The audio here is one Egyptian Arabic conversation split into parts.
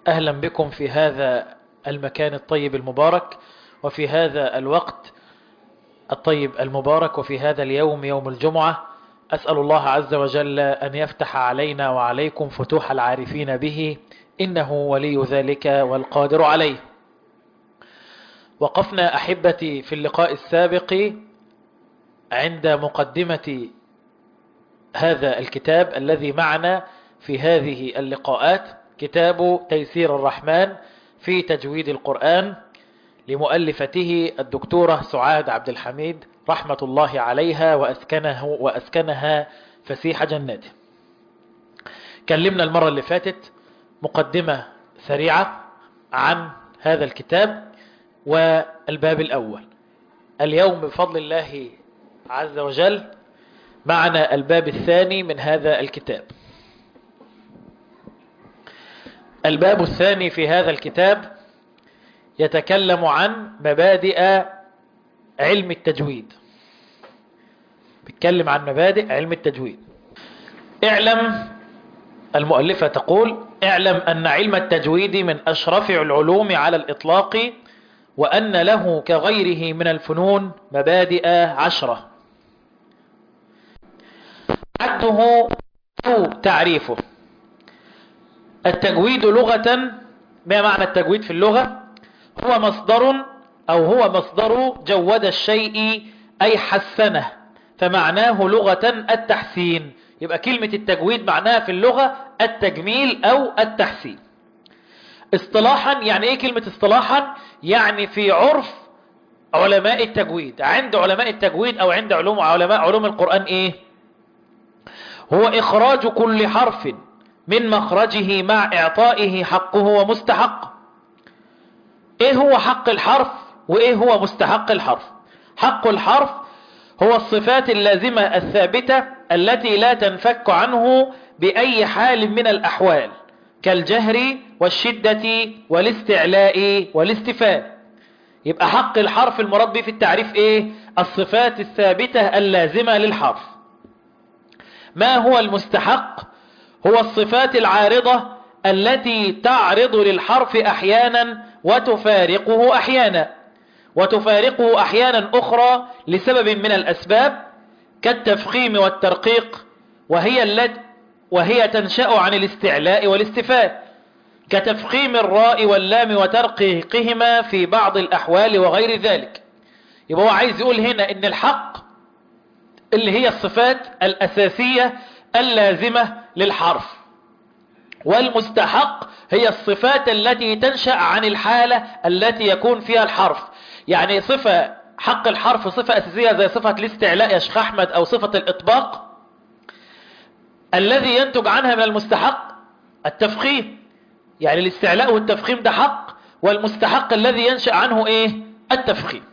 أهلا بكم في هذا المكان الطيب المبارك وفي هذا الوقت الطيب المبارك وفي هذا اليوم يوم الجمعة أسأل الله عز وجل أن يفتح علينا وعليكم فتوح العارفين به إنه ولي ذلك والقادر عليه وقفنا أحبتي في اللقاء السابق عند مقدمة هذا الكتاب الذي معنا في هذه اللقاءات كتاب تيسير الرحمن في تجويد القرآن لمؤلفته الدكتورة سعاد عبد الحميد رحمة الله عليها وأسكنه وأسكنها فسيح جناته كلمنا المرة اللي فاتت مقدمة سريعة عن هذا الكتاب والباب الأول اليوم بفضل الله عز وجل معنا الباب الثاني من هذا الكتاب الباب الثاني في هذا الكتاب يتكلم عن مبادئ علم التجويد بيتكلم عن مبادئ علم التجويد اعلم المؤلفة تقول اعلم أن علم التجويد من أشرف العلوم على الإطلاق وأن له كغيره من الفنون مبادئ عشرة عده أو تعريفه التجويد لغة ما معنى التجويد في اللغة هو مصدر أو هو مصدر جود الشيء أي حسنه فمعناه لغة التحسين يبقى كلمة التجويد معناها في اللغة التجميل أو التحسين اصطلاحا يعني ايه كلمة اصطلاحا يعني في عرف علماء التجويد عند علماء التجويد او عند علوم علماء علوم القرآن ايه هو اخراج كل حرف من مخرجه مع اعطائه حقه ومستحق ايه هو حق الحرف وايه هو مستحق الحرف حق الحرف هو الصفات اللازمة الثابتة التي لا تنفك عنه بأي حال من الأحوال كالجهر والشدة والاستعلاء والاستفاء يبقى حق الحرف المربي في التعريف ايه الصفات الثابتة اللازمة للحرف ما هو المستحق هو الصفات العارضة التي تعرض للحرف احيانا وتفارقه احيانا وتفارقه احيانا اخرى لسبب من الاسباب كالتفخيم والترقيق وهي التي وهي تنشأ عن الاستعلاء والاستفاء كتفخيم الراء واللام وترقيقهما في بعض الأحوال وغير ذلك يبقى هو عايز يقول هنا ان الحق اللي هي الصفات الأساسية اللازمة للحرف والمستحق هي الصفات التي تنشأ عن الحالة التي يكون فيها الحرف يعني صفة حق الحرف صفة أساسية زي صفة الاستعلاء يا شيخ أحمد أو صفة الإطباق الذي ينتج عنها من المستحق التفخيم يعني الاستعلاء والتفخيم ده حق والمستحق الذي ينشأ عنه ايه التفخيم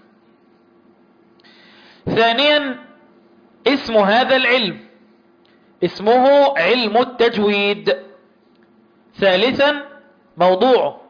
ثانيا اسم هذا العلم اسمه علم التجويد ثالثا موضوعه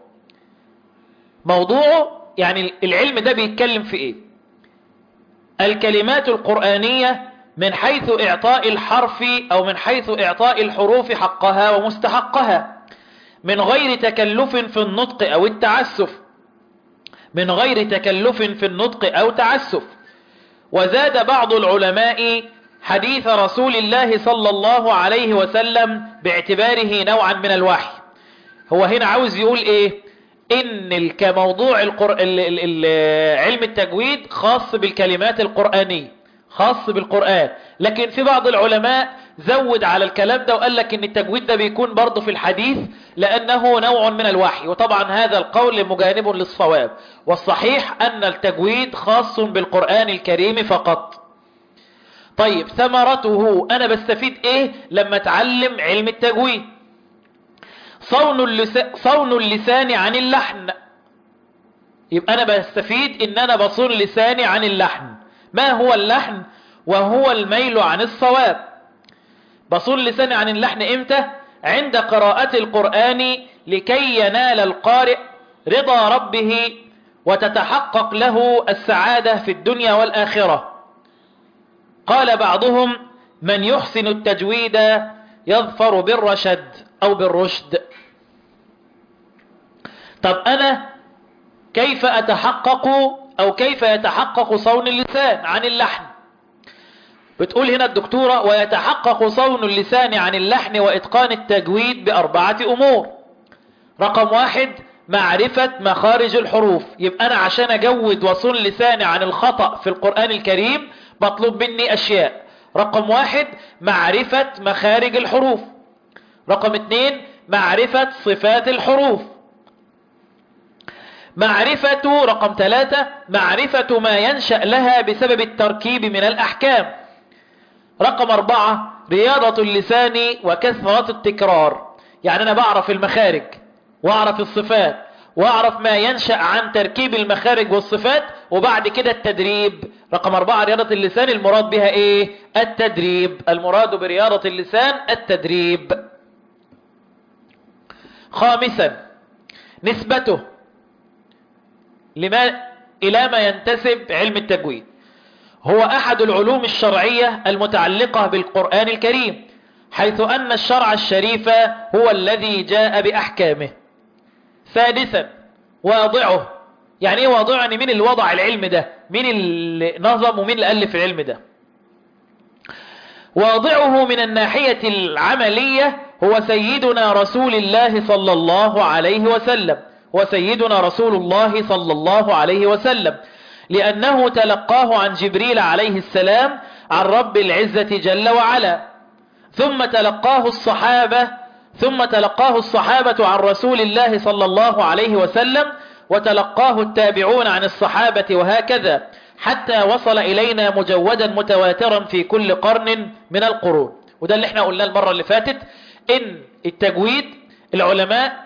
موضوعه يعني العلم ده بيتكلم في ايه الكلمات القرآنية من حيث إعطاء الحرف أو من حيث إعطاء الحروف حقها ومستحقها من غير تكلف في النطق أو التعسف من غير تكلف في النطق أو تعسف وزاد بعض العلماء حديث رسول الله صلى الله عليه وسلم باعتباره نوعا من الوحي هو هنا عاوز يقول ايه ان كموضوع القر... ال... ال... ال... علم التجويد خاص بالكلمات القرآنية خاص بالقرآن لكن في بعض العلماء زود على الكلام ده وقال لك ان التجويد ده بيكون برضه في الحديث لانه نوع من الوحي وطبعا هذا القول مجانب للصواب والصحيح ان التجويد خاص بالقرآن الكريم فقط طيب ثمرته انا بستفيد ايه لما اتعلم علم التجويد صون اللسان, صون اللسان عن اللحن يبقى انا بستفيد ان انا بصون لساني عن اللحن ما هو اللحن وهو الميل عن الصواب بصون لساني عن اللحن امتى عند قراءة القرآن لكي ينال القارئ رضا ربه وتتحقق له السعادة في الدنيا والآخرة قال بعضهم من يحسن التجويد يظفر بالرشد أو بالرشد طب انا كيف اتحقق او كيف يتحقق صون اللسان عن اللحن بتقول هنا الدكتورة ويتحقق صون اللسان عن اللحن واتقان التجويد باربعة امور رقم واحد معرفة مخارج الحروف يبقى انا عشان اجود وصون لساني عن الخطأ في القرآن الكريم مطلوب مني اشياء رقم واحد معرفة مخارج الحروف رقم اتنين معرفة صفات الحروف معرفة رقم ثلاثة معرفة ما ينشأ لها بسبب التركيب من الأحكام رقم أربعة رياضة اللسان وكثرة التكرار يعني أنا بعرف المخارج وأعرف الصفات وأعرف ما ينشأ عن تركيب المخارج والصفات وبعد كده التدريب رقم أربعة رياضة اللسان المراد بها إيه التدريب المراد برياضة اللسان التدريب خامسا نسبته لما إلى ما ينتسب علم التجويد هو أحد العلوم الشرعية المتعلقة بالقرآن الكريم حيث أن الشرع الشريف هو الذي جاء بأحكامه سادسا واضعه يعني ايه واضعه يعني مين اللي وضع العلم ده مين اللي نظم ومين اللي ألف العلم ده واضعه من الناحية العملية هو سيدنا رسول الله صلى الله عليه وسلم وسيدنا رسول الله صلى الله عليه وسلم لأنه تلقاه عن جبريل عليه السلام عن رب العزة جل وعلا ثم تلقاه الصحابة ثم تلقاه الصحابة عن رسول الله صلى الله عليه وسلم وتلقاه التابعون عن الصحابة وهكذا حتى وصل إلينا مجودا متواترا في كل قرن من القرون وده اللي احنا قلناه المرة اللي فاتت ان التجويد العلماء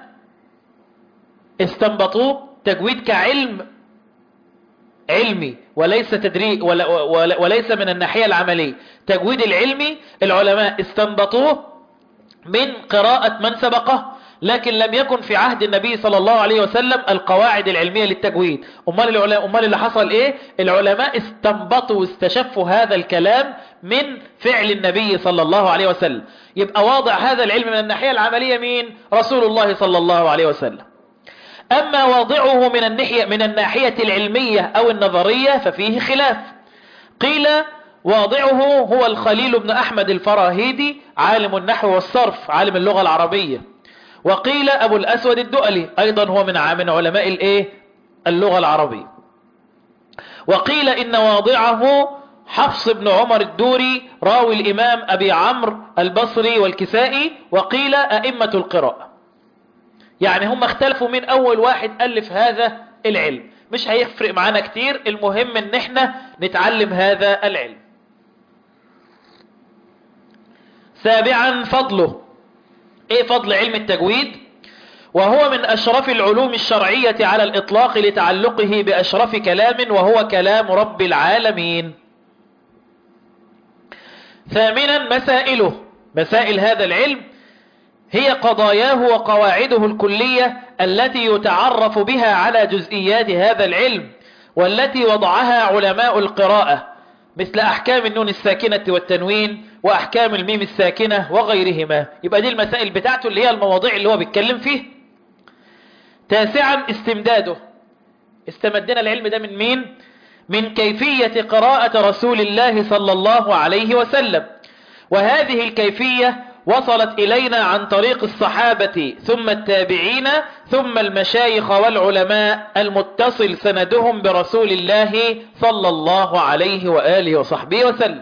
استنبطوه تجويد كعلم علمي وليس تدريب وليس من الناحية العملية تجويد العلمي العلماء استنبطوه من قراءة من سبقه لكن لم يكن في عهد النبي صلى الله عليه وسلم القواعد العلمية للتجويد أمال, العلماء أمال اللي حصل إيه العلماء استنبطوا واستشفوا هذا الكلام من فعل النبي صلى الله عليه وسلم يبقى واضع هذا العلم من الناحية العملية مين رسول الله صلى الله عليه وسلم أما واضعه من الناحية, من الناحية العلمية أو النظرية ففيه خلاف قيل واضعه هو الخليل بن أحمد الفراهيدي عالم النحو والصرف عالم اللغة العربية وقيل أبو الأسود الدؤلي أيضا هو من من علماء الإيه اللغة العربية وقيل إن واضعه حفص بن عمر الدوري راوي الإمام أبي عمرو البصري والكسائي وقيل أئمة القراءة يعني هم اختلفوا من أول واحد ألف هذا العلم مش هيفرق معانا كتير المهم ان احنا نتعلم هذا العلم سابعا فضله ايه فضل علم التجويد وهو من اشرف العلوم الشرعية على الاطلاق لتعلقه باشرف كلام وهو كلام رب العالمين ثامنا مسائله مسائل هذا العلم هي قضاياه وقواعده الكلية التي يتعرف بها على جزئيات هذا العلم والتي وضعها علماء القراءة مثل أحكام النون الساكنة والتنوين وأحكام الميم الساكنة وغيرهما يبقى دي المسائل بتاعته اللي هي المواضيع اللي هو بيتكلم فيه تاسعا استمداده استمدنا العلم ده من مين من كيفية قراءة رسول الله صلى الله عليه وسلم وهذه الكيفية وصلت إلينا عن طريق الصحابة ثم التابعين ثم المشايخ والعلماء المتصل سندهم برسول الله صلى الله عليه وآله وصحبه وسلم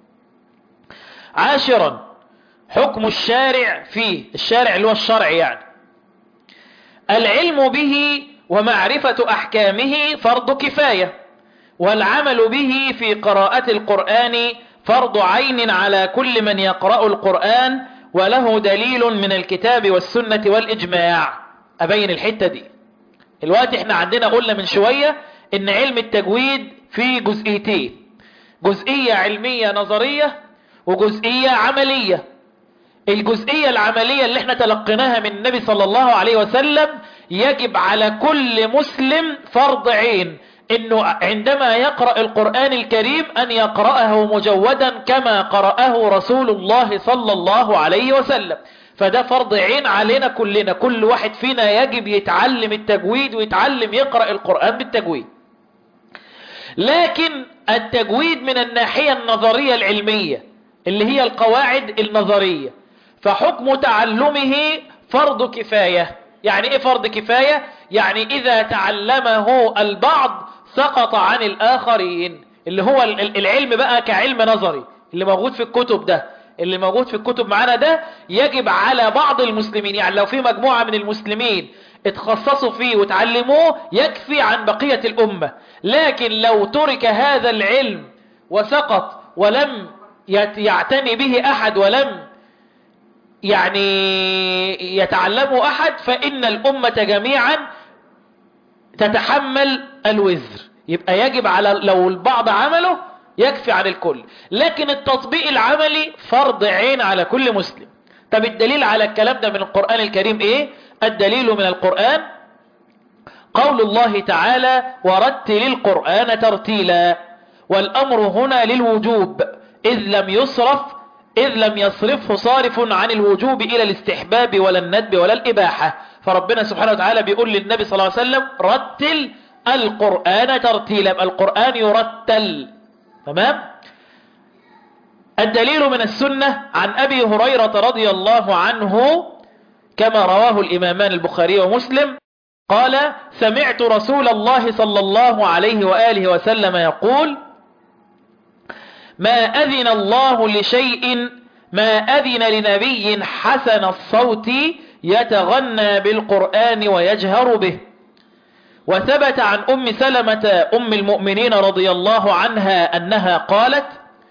عاشرا حكم الشارع فيه الشارع اللي هو الشرع يعني العلم به ومعرفة أحكامه فرض كفاية والعمل به في قراءة القرآن فرض عين على كل من يقرأ القرآن وله دليل من الكتاب والسنة والإجماع أبين الحتة دي الوقت احنا عندنا قلنا من شوية ان علم التجويد فيه جزئيتين جزئية علمية نظرية وجزئية عملية الجزئية العملية اللي احنا تلقيناها من النبي صلى الله عليه وسلم يجب على كل مسلم فرض عين انه عندما يقرأ القرآن الكريم ان يقرأه مجودا كما قرأه رسول الله صلى الله عليه وسلم فده فرض عين علينا كلنا كل واحد فينا يجب يتعلم التجويد ويتعلم يقرأ القرآن بالتجويد لكن التجويد من الناحية النظرية العلمية اللي هي القواعد النظرية فحكم تعلمه فرض كفاية يعني ايه فرض كفاية يعني اذا تعلمه البعض سقط عن الاخرين اللي هو العلم بقى كعلم نظري اللي موجود في الكتب ده اللي موجود في الكتب معانا ده يجب على بعض المسلمين يعني لو في مجموعة من المسلمين اتخصصوا فيه وتعلموه يكفي عن بقية الأمة لكن لو ترك هذا العلم وسقط ولم يعتني به أحد ولم يعني يتعلمه أحد فإن الأمة جميعا تتحمل الوزر يبقى يجب على لو البعض عمله يكفي عن الكل لكن التطبيق العملي فرض عين على كل مسلم طب الدليل على الكلام ده من القرآن الكريم ايه الدليل من القرآن قول الله تعالى ورتل القرآن ترتيلا والأمر هنا للوجوب إذ لم يصرف إذ لم يصرفه صارف عن الوجوب إلى الاستحباب ولا الندب ولا الإباحة فربنا سبحانه وتعالى بيقول للنبي صلى الله عليه وسلم رتل القرآن ترتيلا القرآن يرتل تمام الدليل من السنة عن أبي هريرة رضي الله عنه كما رواه الإمامان البخاري ومسلم قال سمعت رسول الله صلى الله عليه وآله وسلم يقول ما أذن الله لشيء ما أذن لنبي حسن الصوت يتغنى بالقرآن ويجهر به وثبت عن أم سلمة أم المؤمنين رضي الله عنها أنها قالت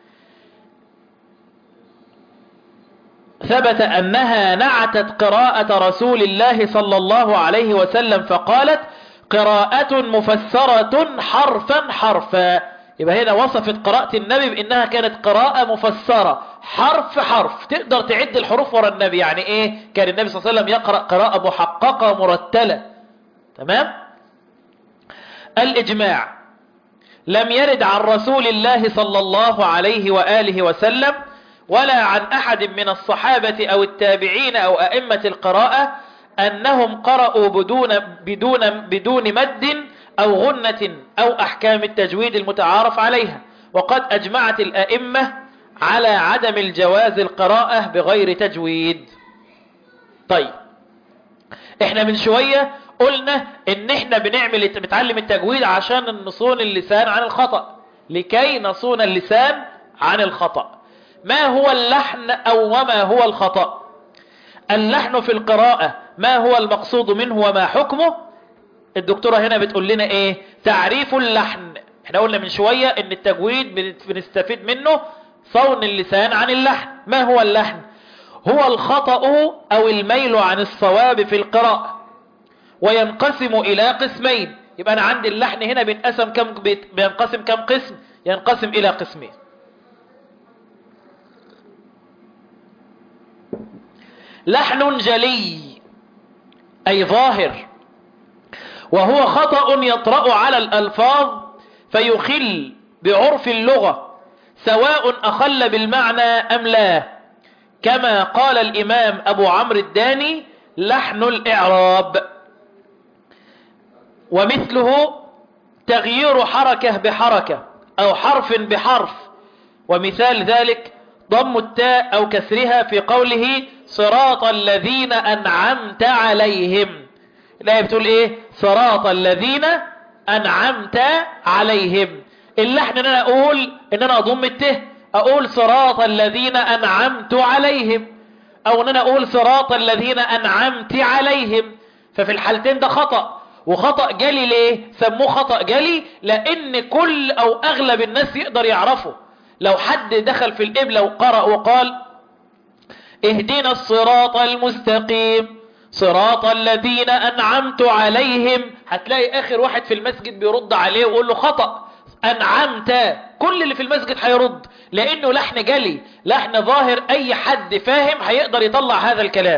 ثبت أنها نعتت قراءة رسول الله صلى الله عليه وسلم فقالت قراءة مفسرة حرفا حرفا يبقى هنا وصفت قراءة النبي بأنها كانت قراءة مفسرة حرف حرف تقدر تعد الحروف ورا النبي يعني ايه كان النبي صلى الله عليه وسلم يقرأ قراءة محققة مرتلة تمام الإجماع لم يرد عن رسول الله صلى الله عليه وآله وسلم ولا عن أحد من الصحابة أو التابعين أو أئمة القراءة أنهم قرأوا بدون, بدون, بدون مد أو غنة أو أحكام التجويد المتعارف عليها وقد أجمعت الأئمة على عدم الجواز القراءة بغير تجويد طيب احنا من شوية قلنا ان احنا بنعمل بتعلم التجويد عشان نصون اللسان عن الخطأ لكي نصون اللسان عن الخطأ ما هو اللحن او وما هو الخطأ اللحن في القراءة ما هو المقصود منه وما حكمه الدكتورة هنا بتقول لنا ايه تعريف اللحن احنا قلنا من شوية ان التجويد بنستفيد منه صون اللسان عن اللحن ما هو اللحن هو الخطأ او الميل عن الصواب في القراءة وينقسم الى قسمين يبقى انا عندي اللحن هنا بينقسم كم بينقسم كم قسم ينقسم الى قسمين لحن جلي اي ظاهر وهو خطأ يطرأ على الألفاظ فيخل بعرف اللغة سواء أخل بالمعنى أم لا كما قال الإمام أبو عمرو الداني لحن الإعراب ومثله تغيير حركة بحركة أو حرف بحرف ومثال ذلك ضم التاء أو كسرها في قوله صراط الذين أنعمت عليهم الآية بتقول ايه صراط الذين انعمت عليهم اللحن ان انا اقول ان انا اضم الته اقول صراط الذين انعمت عليهم او ان انا اقول صراط الذين انعمت عليهم ففي الحالتين ده خطأ وخطأ جلي ليه سموه خطأ جلي لان كل او اغلب الناس يقدر يعرفه لو حد دخل في القبلة وقرأ وقال اهدنا الصراط المستقيم صراط الذين أنعمت عليهم هتلاقي آخر واحد في المسجد بيرد عليه ويقول له خطأ أنعمت كل اللي في المسجد هيرد لأنه لحن جلي لحن ظاهر أي حد فاهم هيقدر يطلع هذا الكلام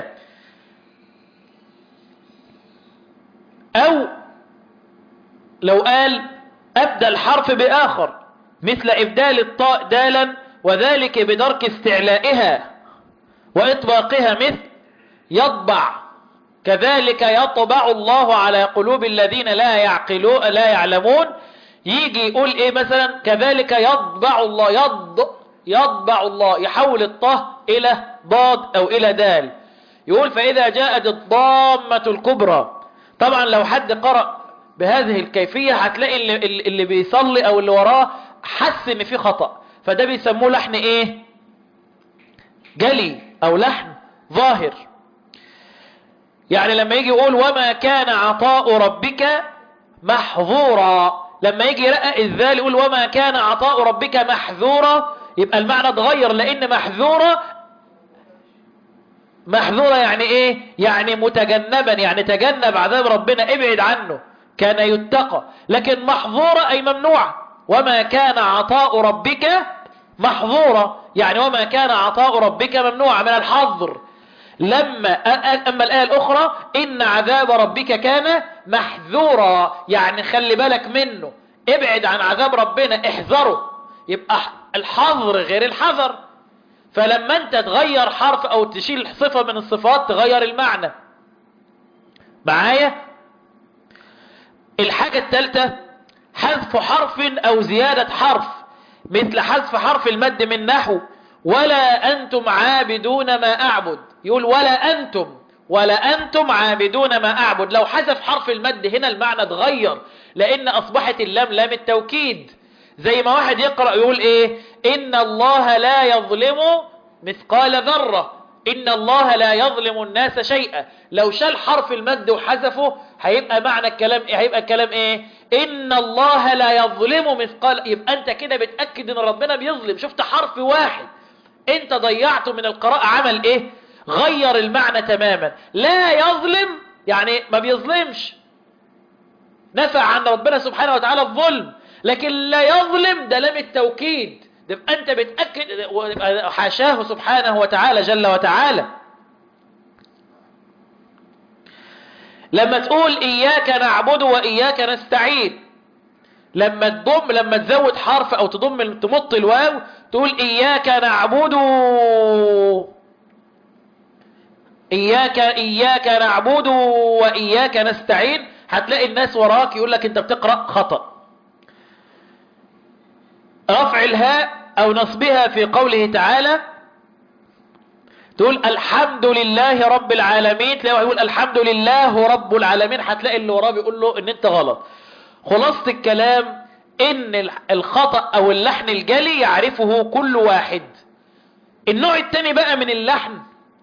أو لو قال أبدى الحرف بآخر مثل إبدال الطاء دالا وذلك بدرك استعلائها وإطباقها مثل يطبع كذلك يطبع الله على قلوب الذين لا يعقلون لا يعلمون يجي يقول ايه مثلا كذلك يطبع الله يض يطبع الله يحول الطه الى ضاد او الى دال يقول فاذا جاءت الضامة الكبرى طبعا لو حد قرأ بهذه الكيفية هتلاقي اللي, اللي بيصلي او اللي وراه حس ان في خطأ فده بيسموه لحن ايه جلي او لحن ظاهر يعني لما يجي يقول وما كان عطاء ربك محظورا لما يجي يرقق الذال يقول وما كان عطاء ربك محذورا يبقى المعنى اتغير لان محذورة محذورة يعني ايه يعني متجنبا يعني تجنب عذاب ربنا ابعد عنه كان يتقى لكن محظورة اي ممنوع وما كان عطاء ربك محظورة يعني وما كان عطاء ربك ممنوع من الحظر لما أما الآية الأخرى إن عذاب ربك كان محذورا يعني خلي بالك منه ابعد عن عذاب ربنا احذره يبقى الحظر غير الحذر فلما انت تغير حرف او تشيل صفة من الصفات تغير المعنى معايا الحاجة الثالثة حذف حرف او زيادة حرف مثل حذف حرف المد من نحو ولا أنتم عابدون ما أعبد يقول ولا أنتم ولا أنتم عابدون ما أعبد لو حذف حرف المد هنا المعنى اتغير لأن أصبحت اللام لام التوكيد زي ما واحد يقرأ يقول إيه إن الله لا يظلم مثقال ذرة إن الله لا يظلم الناس شيئا لو شال حرف المد وحذفه هيبقى معنى الكلام إيه هيبقى الكلام إيه إن الله لا يظلم مثقال يبقى أنت كده بتأكد إن ربنا بيظلم شفت حرف واحد انت ضيعته من القراءة عمل ايه غير المعنى تماما لا يظلم يعني ما بيظلمش نفع عن ربنا سبحانه وتعالى الظلم لكن لا يظلم ده لام التوكيد يبقى انت بتأكد حاشاه سبحانه وتعالى جل وتعالى لما تقول اياك نعبد واياك نستعين لما تضم لما تزود حرف او تضم تمط الواو تقول اياك نعبد اياك اياك نعبد واياك نستعين هتلاقي الناس وراك يقول لك انت بتقرأ خطأ رفع الهاء او نصبها في قوله تعالى تقول الحمد لله رب العالمين تلاقيه يقول الحمد لله رب العالمين هتلاقي اللي وراه بيقول له ان انت غلط خلاصة الكلام ان الخطأ او اللحن الجلي يعرفه كل واحد النوع التاني بقى من اللحن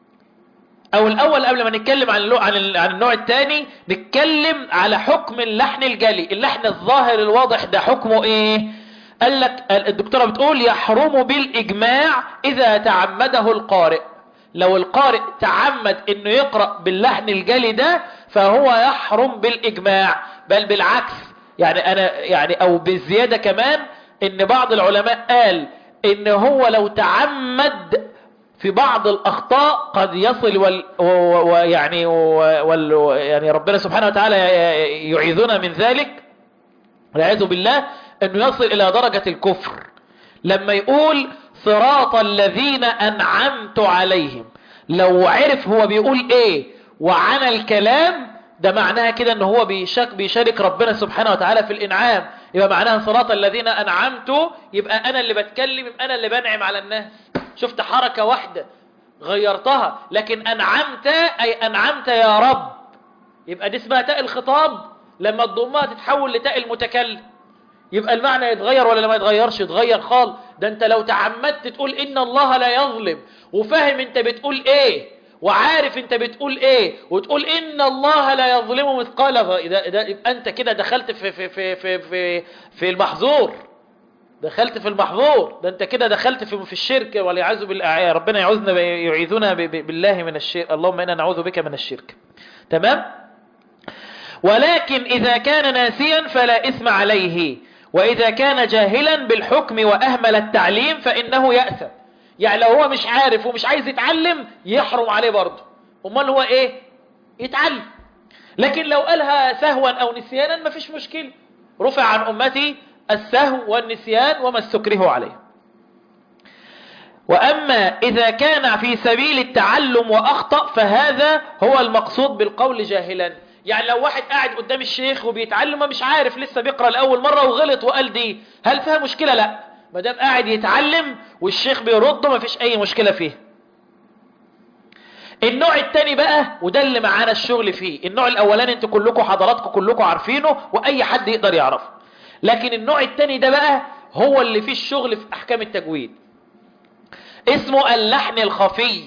او الاول قبل ما نتكلم عن عن عن النوع التاني نتكلم على حكم اللحن الجلي اللحن الظاهر الواضح ده حكمه ايه قال لك الدكتورة بتقول يحرم بالاجماع اذا تعمده القارئ لو القارئ تعمد انه يقرأ باللحن الجلي ده فهو يحرم بالاجماع بل بالعكس يعني انا يعني او بالزيادة كمان ان بعض العلماء قال ان هو لو تعمد في بعض الاخطاء قد يصل وال ويعني وال يعني ربنا سبحانه وتعالى يعيذنا من ذلك والعياذ بالله انه يصل الى درجة الكفر لما يقول صراط الذين انعمت عليهم لو عرف هو بيقول ايه وعن الكلام ده معناها كده ان هو بيشك بيشارك ربنا سبحانه وتعالى في الانعام يبقى معناها صراط الذين انعمت يبقى انا اللي بتكلم يبقى انا اللي بنعم على الناس شفت حركة واحدة غيرتها لكن انعمت اي انعمت يا رب يبقى دي اسمها تاء الخطاب لما تضمها تتحول لتاء المتكلم يبقى المعنى يتغير ولا ما يتغيرش يتغير خالص ده انت لو تعمدت تقول ان الله لا يظلم وفاهم انت بتقول ايه وعارف انت بتقول ايه وتقول ان الله لا يظلم مثقال ده ده يبقى انت كده دخلت في في في في في, في المحظور دخلت في المحظور ده انت كده دخلت في في الشرك والعياذ بالله ربنا يعوذنا يعيذنا بالله من الشرك اللهم انا نعوذ بك من الشرك تمام ولكن اذا كان ناسيا فلا اثم عليه واذا كان جاهلا بالحكم واهمل التعليم فانه يأثم يعني لو هو مش عارف ومش عايز يتعلم يحرم عليه برضه امال هو ايه يتعلم لكن لو قالها سهوا او نسيانا مفيش مشكلة رفع عن امتي السهو والنسيان وما استكرهوا عليه وأما إذا كان في سبيل التعلم وأخطأ فهذا هو المقصود بالقول جاهلا يعني لو واحد قاعد قدام الشيخ وبيتعلم مش عارف لسه بيقرأ لأول مرة وغلط وقال دي هل فيها مشكلة لا ما دام قاعد يتعلم والشيخ بيرده ما فيش أي مشكلة فيه النوع التاني بقى وده اللي معانا الشغل فيه النوع الأولاني انتوا كلكم حضراتكم كلكم عارفينه وأي حد يقدر يعرفه لكن النوع التاني ده بقى هو اللي فيه الشغل في أحكام التجويد اسمه اللحن الخفي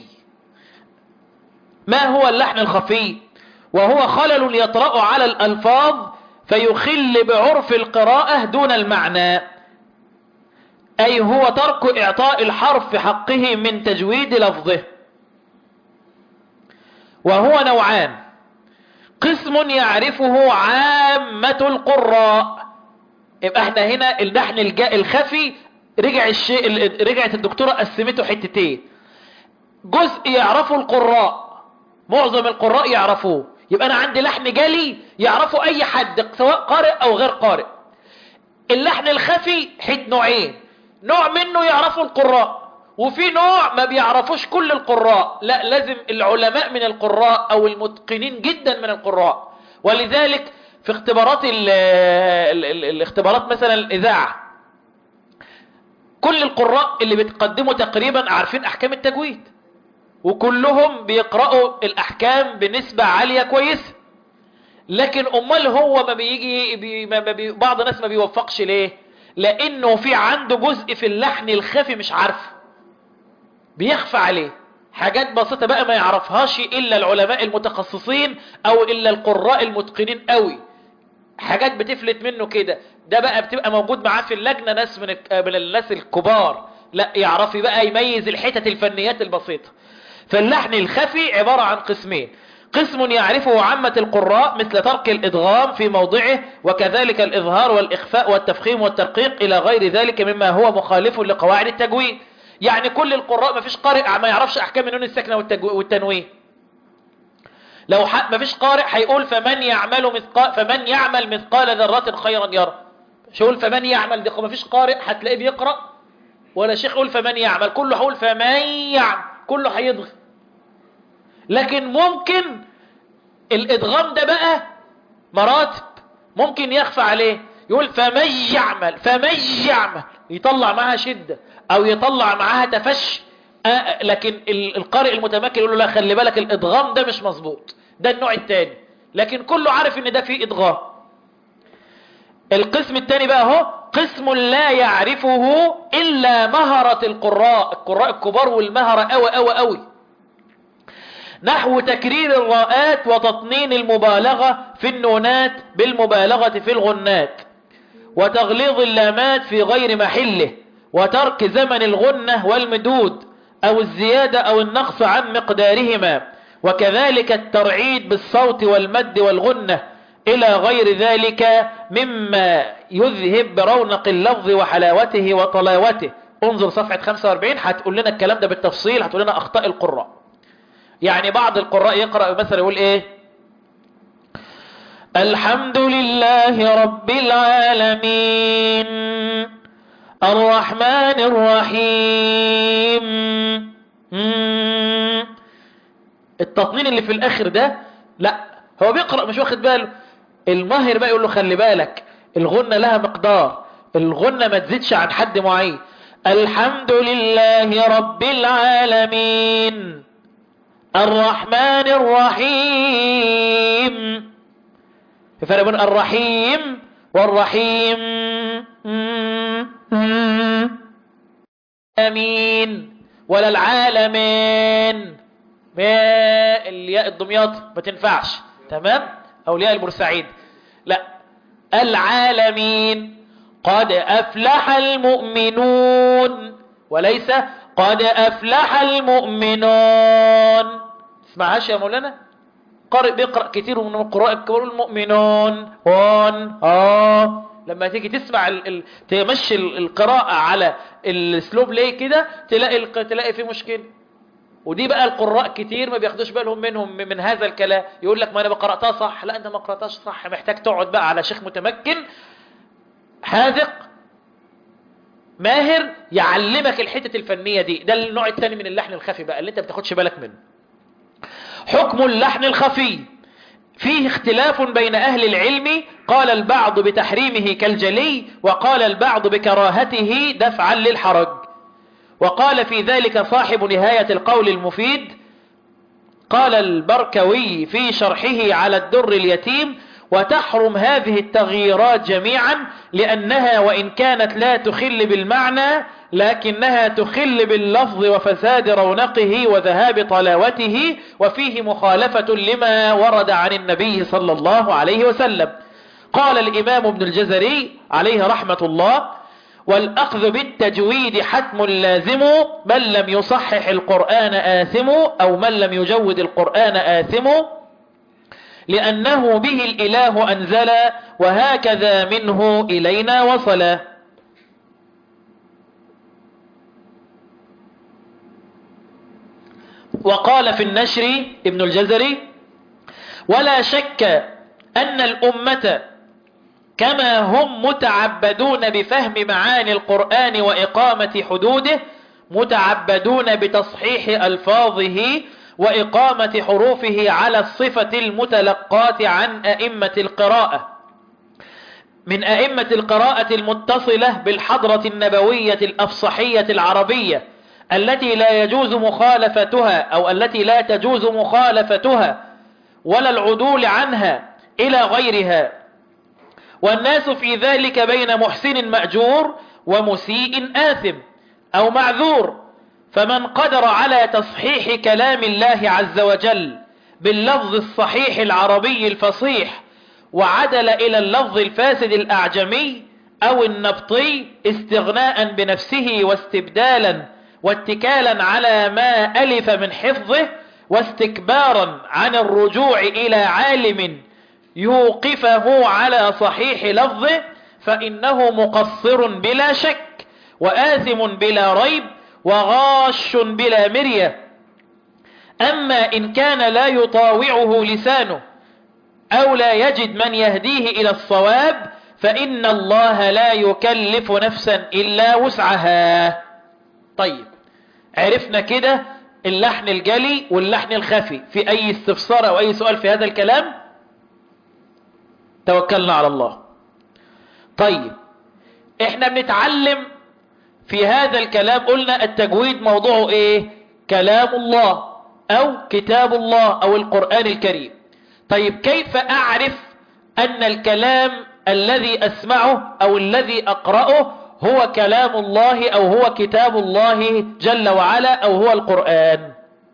ما هو اللحن الخفي وهو خلل يطرأ على الألفاظ فيخل بعرف القراءة دون المعنى أي هو ترك إعطاء الحرف حقه من تجويد لفظه وهو نوعان قسم يعرفه عامة القراء يبقى احنا هنا اللحن الخفي رجع الشيء رجعت الدكتورة قسمته حتتين جزء يعرفه القراء معظم القراء يعرفوه يبقى انا عندي لحن جلي يعرفه اي حد سواء قارئ او غير قارئ اللحن الخفي حد نوعين نوع منه يعرفه القراء وفي نوع ما بيعرفوش كل القراء لا لازم العلماء من القراء او المتقنين جدا من القراء ولذلك في اختبارات ال ال ال الاختبارات مثلا الاذاعه كل القراء اللي بتقدموا تقريبا عارفين احكام التجويد وكلهم بيقرأوا الاحكام بنسبة عالية كويسة لكن امال هو ما بيجي بي ما بي بعض الناس ما بيوفقش ليه لانه في عنده جزء في اللحن الخفي مش عارفه بيخفى عليه حاجات بسيطة بقى ما يعرفهاش الا العلماء المتخصصين او الا القراء المتقنين قوي حاجات بتفلت منه كده ده بقى بتبقى موجود معاه في اللجنة ناس من من الناس الكبار لا يعرف بقى يميز الحتت الفنيات البسيطة فاللحن الخفي عبارة عن قسمين قسم يعرفه عامة القراء مثل ترك الإدغام في موضعه وكذلك الإظهار والإخفاء والتفخيم والترقيق إلى غير ذلك مما هو مخالف لقواعد التجويد يعني كل القراء ما فيش قارئ ما يعرفش أحكام النون الساكنة والتنوين لو ما فيش قارئ هيقول فمن يعمل مثقال فمن يعمل مثقال ذرة خيرا يرى مش يقول فمن يعمل دي ما فيش قارئ هتلاقيه بيقرأ ولا شيخ يقول فمن يعمل كله هيقول فمن يعمل كله هيضغط لكن ممكن الادغام ده بقى مراتب ممكن يخفى عليه يقول فمن يعمل فمن يعمل يطلع معها شدة او يطلع معها تفشي آه لكن القارئ المتمكن يقول له لا خلي بالك الادغام ده مش مظبوط ده النوع الثاني لكن كله عارف ان ده فيه ادغام القسم الثاني بقى هو قسم لا يعرفه الا مهرة القراء القراء الكبار والمهرة قوي قوي قوي نحو تكرير الراءات وتطنين المبالغة في النونات بالمبالغة في الغنات وتغليظ اللامات في غير محله وترك زمن الغنة والمدود او الزيادة او النقص عن مقدارهما وكذلك الترعيد بالصوت والمد والغنة الى غير ذلك مما يذهب برونق اللفظ وحلاوته وطلاوته انظر صفحة 45 هتقول لنا الكلام ده بالتفصيل هتقول لنا اخطاء القراء يعني بعض القراء يقرأ مثلا يقول ايه الحمد لله رب العالمين الرحمن الرحيم التطنين اللي في الاخر ده لا هو بيقرأ مش واخد باله الماهر بقى يقول له خلي بالك الغنة لها مقدار الغنة ما تزيدش عن حد معين الحمد لله رب العالمين الرحمن الرحيم في فرق بين الرحيم والرحيم امين ولا العالمين ما الياء الدمياط ما تنفعش تمام اولياء البورسعيد لا العالمين قد افلح المؤمنون وليس قد افلح المؤمنون تسمعهاش يا مولانا قارئ بيقرأ كتير من القراء الكبار المؤمنون هون اه لما تيجي تسمع ال... ال... تمشي القراءة على الاسلوب ليه كده تلاقي ال... تلاقي في مشكلة ودي بقى القراء كتير ما بياخدوش بالهم منهم من هذا الكلام يقول لك ما انا قرأتها صح لا انت ما قرأتهاش صح محتاج تقعد بقى على شيخ متمكن حاذق ماهر يعلمك الحتة الفنية دي ده النوع الثاني من اللحن الخفي بقى اللي انت بتاخدش بالك منه حكم اللحن الخفي فيه اختلاف بين أهل العلم قال البعض بتحريمه كالجلي وقال البعض بكراهته دفعا للحرج وقال في ذلك صاحب نهاية القول المفيد قال البركوي في شرحه على الدر اليتيم وتحرم هذه التغييرات جميعا لأنها وإن كانت لا تخل بالمعنى لكنها تخل باللفظ وفساد رونقه وذهاب طلاوته وفيه مخالفة لما ورد عن النبي صلى الله عليه وسلم قال الإمام ابن الجزري عليه رحمة الله والأخذ بالتجويد حتم لازم من لم يصحح القرآن آثم أو من لم يجود القرآن آثم لأنه به الإله أنزل وهكذا منه إلينا وصل وقال في النشر ابن الجزري ولا شك أن الأمة كما هم متعبدون بفهم معاني القرآن وإقامة حدوده متعبدون بتصحيح ألفاظه وإقامة حروفه على الصفة المتلقاة عن أئمة القراءة من أئمة القراءة المتصلة بالحضرة النبوية الأفصحية العربية التي لا يجوز مخالفتها أو التي لا تجوز مخالفتها ولا العدول عنها إلى غيرها والناس في ذلك بين محسن مأجور ومسيء آثم أو معذور فمن قدر على تصحيح كلام الله عز وجل باللفظ الصحيح العربي الفصيح وعدل إلى اللفظ الفاسد الأعجمي أو النبطي استغناء بنفسه واستبدالا واتكالا على ما ألف من حفظه واستكبارا عن الرجوع إلى عالم يوقفه على صحيح لفظه فإنه مقصر بلا شك وآثم بلا ريب وغاش بلا مرية أما إن كان لا يطاوعه لسانه أو لا يجد من يهديه إلى الصواب فإن الله لا يكلف نفسا إلا وسعها طيب عرفنا كده اللحن الجلي واللحن الخفي في أي استفسار أو أي سؤال في هذا الكلام توكلنا على الله طيب احنا بنتعلم في هذا الكلام قلنا التجويد موضوعه ايه كلام الله او كتاب الله او القرآن الكريم طيب كيف اعرف ان الكلام الذي اسمعه او الذي اقرأه هو كلام الله او هو كتاب الله جل وعلا او هو القرآن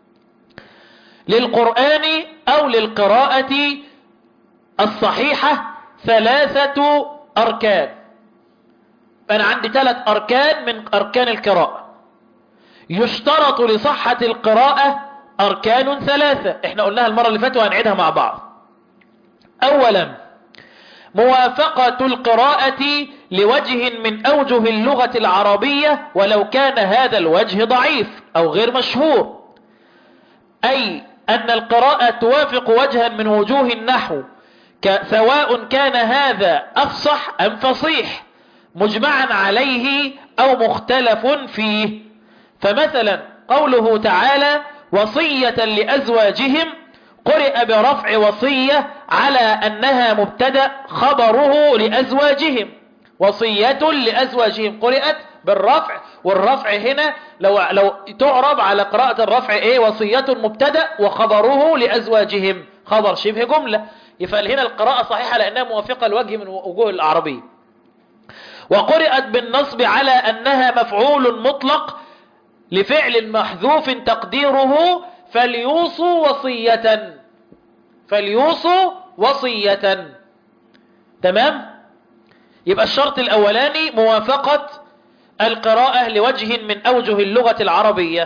للقرآن او للقراءة الصحيحة ثلاثة اركان انا عندي ثلاث اركان من اركان القراءة يشترط لصحة القراءة اركان ثلاثة احنا قلناها المرة اللي فاتت وهنعيدها مع بعض اولا موافقة القراءة لوجه من اوجه اللغة العربية ولو كان هذا الوجه ضعيف او غير مشهور اي ان القراءة توافق وجها من وجوه النحو سواء كان هذا افصح ام فصيح مجمعا عليه او مختلف فيه فمثلا قوله تعالى وصية لأزواجهم قرئ برفع وصية على أنها مبتدا خبره لأزواجهم وصية لأزواجهم قرئت بالرفع والرفع هنا لو, لو تعرب على قراءة الرفع ايه وصية مبتدا وخبره لأزواجهم خبر شبه جملة يفعل هنا القراءة صحيحة لأنها موافقة لوجه من وجوه العربية وقرأت بالنصب على أنها مفعول مطلق لفعل محذوف تقديره فليوصوا وصية فليوصوا وصية تمام يبقى الشرط الأولاني موافقة القراءة لوجه من أوجه اللغة العربية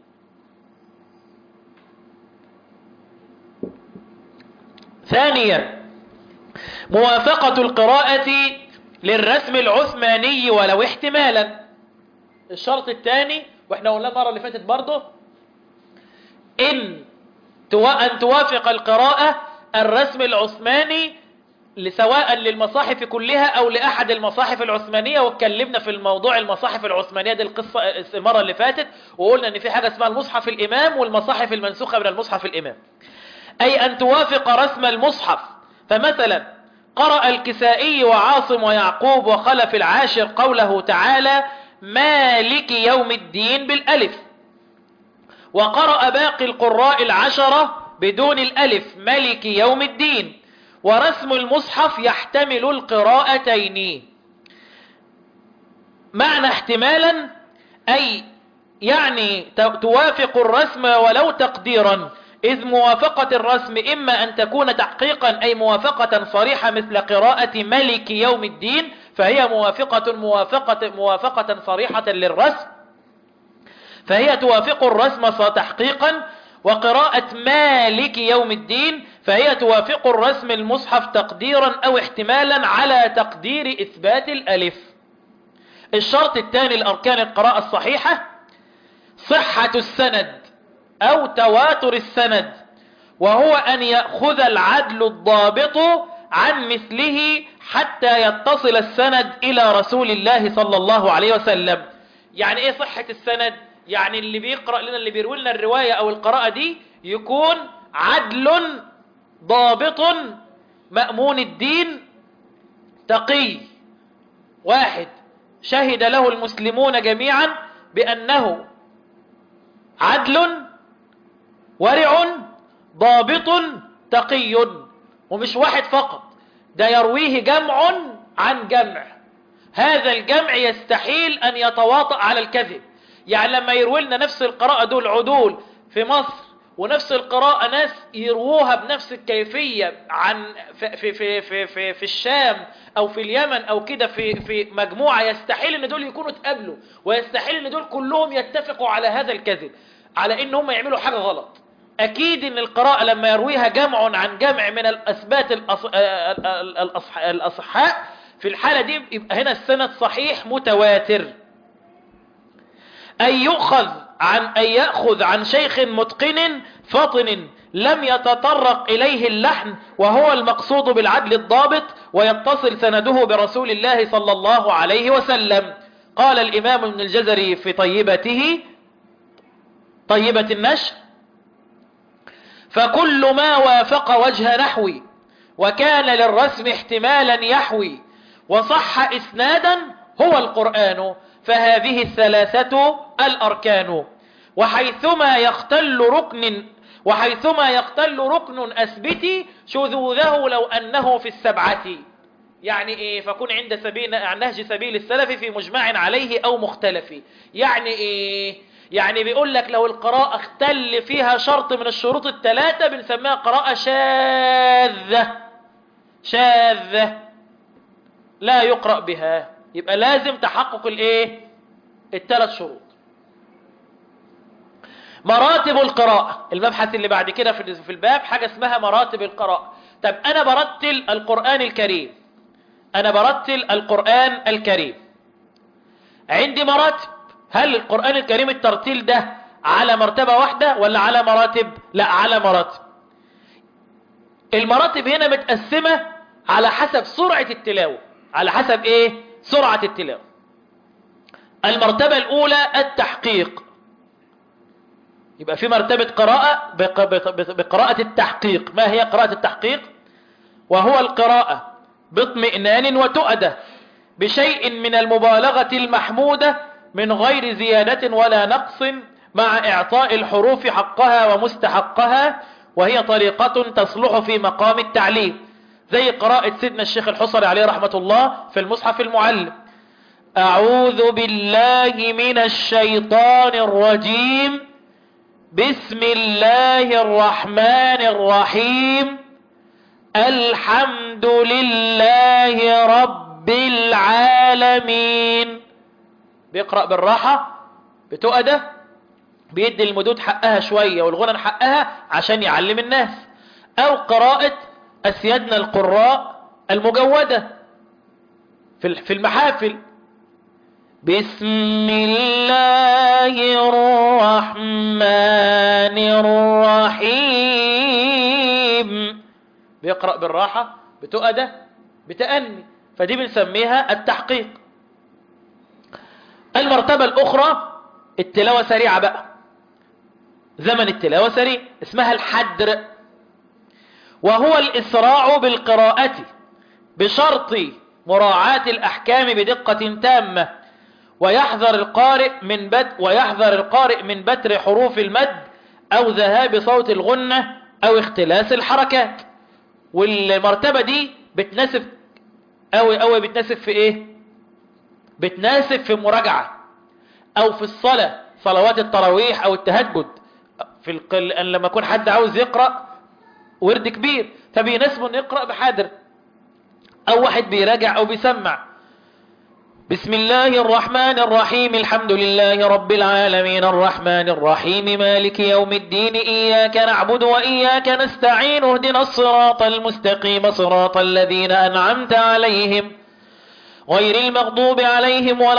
ثانيا موافقة القراءة للرسم العثماني ولو احتمالا الشرط الثاني واحنا قلنا المرة اللي فاتت برضه ان أن توافق القراءة الرسم العثماني سواء للمصاحف كلها او لاحد المصاحف العثمانية واتكلمنا في الموضوع المصاحف العثمانية دي القصة المرة اللي فاتت وقلنا ان في حاجة اسمها المصحف الامام والمصاحف المنسوخة من المصحف الامام اي ان توافق رسم المصحف فمثلا قرأ الكسائي وعاصم ويعقوب وخلف العاشر قوله تعالى مالك يوم الدين بالالف وقرأ باقي القراء العشرة بدون الالف ملك يوم الدين ورسم المصحف يحتمل القراءتين معنى احتمالا أي يعني توافق الرسم ولو تقديرا إذ موافقة الرسم إما أن تكون تحقيقا أي موافقة صريحة مثل قراءة ملك يوم الدين فهي موافقة موافقة موافقة صريحة للرسم فهي توافق الرسم تحقيقا وقراءة مالك يوم الدين فهي توافق الرسم المصحف تقديرا او احتمالا على تقدير اثبات الالف الشرط الثاني لاركان القراءة الصحيحة صحة السند او تواتر السند وهو ان يأخذ العدل الضابط عن مثله حتى يتصل السند الى رسول الله صلى الله عليه وسلم يعني ايه صحة السند يعني اللي بيقرأ لنا اللي بيروي لنا الرواية او القراءة دي يكون عدل ضابط مأمون الدين تقي واحد شهد له المسلمون جميعا بأنه عدل ورع ضابط تقي ومش واحد فقط ده يرويه جمع عن جمع هذا الجمع يستحيل أن يتواطأ على الكذب يعني لما يروي لنا نفس القراءة دول عدول في مصر ونفس القراءة ناس يرووها بنفس الكيفية عن في في في في في, في الشام او في اليمن او كده في في مجموعة يستحيل ان دول يكونوا اتقابلوا ويستحيل ان دول كلهم يتفقوا على هذا الكذب على ان هم يعملوا حاجة غلط اكيد ان القراءة لما يرويها جمع عن جمع من الاثبات الاصحاء في الحالة دي يبقى هنا السند صحيح متواتر أن يؤخذ عن أن يأخذ عن شيخ متقن فطن لم يتطرق إليه اللحن وهو المقصود بالعدل الضابط ويتصل سنده برسول الله صلى الله عليه وسلم قال الإمام ابن الجزري في طيبته طيبة النشر فكل ما وافق وجه نحوي وكان للرسم احتمالا يحوي وصح إسنادا هو القرآن فهذه الثلاثة الأركان وحيثما يختل ركن وحيثما يختل ركن أثبتي شذوذه لو أنه في السبعة يعني إيه فكون عند سبيل عن نهج سبيل السلف في مجمع عليه أو مختلف يعني إيه يعني بيقول لك لو القراءة اختل فيها شرط من الشروط الثلاثة بنسميها قراءة شاذة شاذة لا يقرأ بها يبقى لازم تحقق الايه الثلاث شروط مراتب القراءة المبحث اللي بعد كده في الباب حاجة اسمها مراتب القراءة طب انا برتل القرآن الكريم انا برتل القرآن الكريم عندي مراتب هل القرآن الكريم الترتيل ده على مرتبة واحدة ولا على مراتب لا على مراتب المراتب هنا متقسمة على حسب سرعة التلاوة على حسب ايه سرعة التلاوة المرتبة الأولى التحقيق يبقى في مرتبة قراءة بقراءة التحقيق ما هي قراءة التحقيق وهو القراءة باطمئنان وتؤدة بشيء من المبالغة المحمودة من غير زيادة ولا نقص مع إعطاء الحروف حقها ومستحقها وهي طريقة تصلح في مقام التعليم زي قراءة سيدنا الشيخ الحصري عليه رحمة الله في المصحف المعلم أعوذ بالله من الشيطان الرجيم بسم الله الرحمن الرحيم الحمد لله رب العالمين بيقرأ بالراحة بتؤدة بيدي المدود حقها شوية والغنى حقها عشان يعلم الناس أو قراءة أسيادنا القراء المجودة في المحافل بسم الله الرحمن الرحيم بيقرأ بالراحة بتؤدة بتأني فدي بنسميها التحقيق المرتبة الأخرى التلاوة سريعة بقى زمن التلاوة سريع اسمها الحدر وهو الإسراع بالقراءة بشرط مراعاة الأحكام بدقة تامة ويحذر القارئ من بد ويحذر القارئ من بتر حروف المد أو ذهاب صوت الغنة أو اختلاس الحركات والمرتبة دي بتناسب أوي أوي بتناسب في إيه بتناسب في مراجعة أو في الصلاة صلوات التراويح أو التهجد في القل... أن لما يكون حد عاوز يقرأ ورد كبير فبيناسبه أن يقرأ بحادر أو واحد بيراجع أو بيسمع بسم الله الرحمن الرحيم الحمد لله رب العالمين الرحمن الرحيم مالك يوم الدين إياك نعبد وإياك نستعين اهدنا الصراط المستقيم صراط الذين أنعمت عليهم غير المغضوب عليهم ولا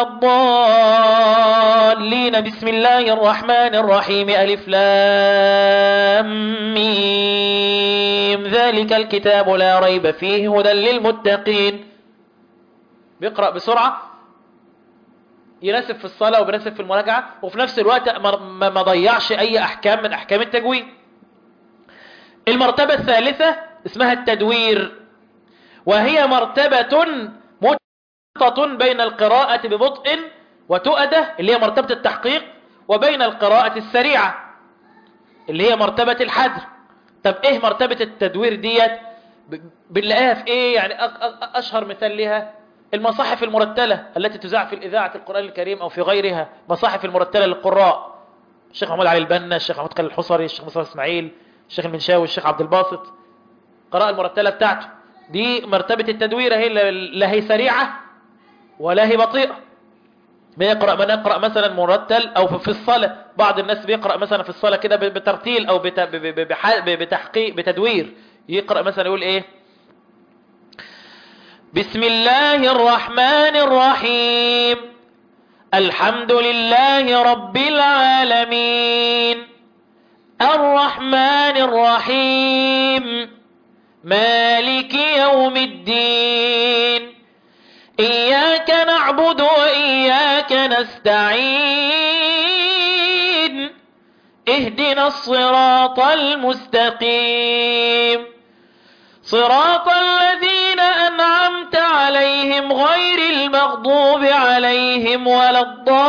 الضالين بسم الله الرحمن الرحيم ألف لام ميم ذلك الكتاب لا ريب فيه هدى للمتقين بيقرأ بسرعة يناسب في الصلاة وبيناسب في المراجعة وفي نفس الوقت ما ما ضيعش أي أحكام من أحكام التجويد المرتبة الثالثة اسمها التدوير وهي مرتبة متوسطة بين القراءة ببطء وتؤدة اللي هي مرتبة التحقيق وبين القراءة السريعة اللي هي مرتبة الحدر طب ايه مرتبة التدوير ديت بنلاقيها في ايه يعني اشهر مثال لها المصاحف المرتلة التي تذاع في الإذاعة القرآن الكريم أو في غيرها مصاحف المرتلة للقراء الشيخ محمود علي البنا الشيخ محمود خالد الحصري الشيخ مصطفى اسماعيل الشيخ المنشاوي الشيخ عبد الباسط قراءة المرتلة بتاعته دي مرتبة التدوير هي لا هي سريعة ولا هي بطيئة بيقرأ من يقرأ مثلا مرتل أو في الصلاة بعض الناس بيقرأ مثلا في الصلاة كده بترتيل أو بتحقيق بتدوير يقرأ مثلا يقول إيه بسم الله الرحمن الرحيم الحمد لله رب العالمين الرحمن الرحيم مالك يوم الدين إياك نعبد وإياك نستعين اهدنا الصراط المستقيم صراط الذين أنعمت عليهم غير المغضوب عليهم ولا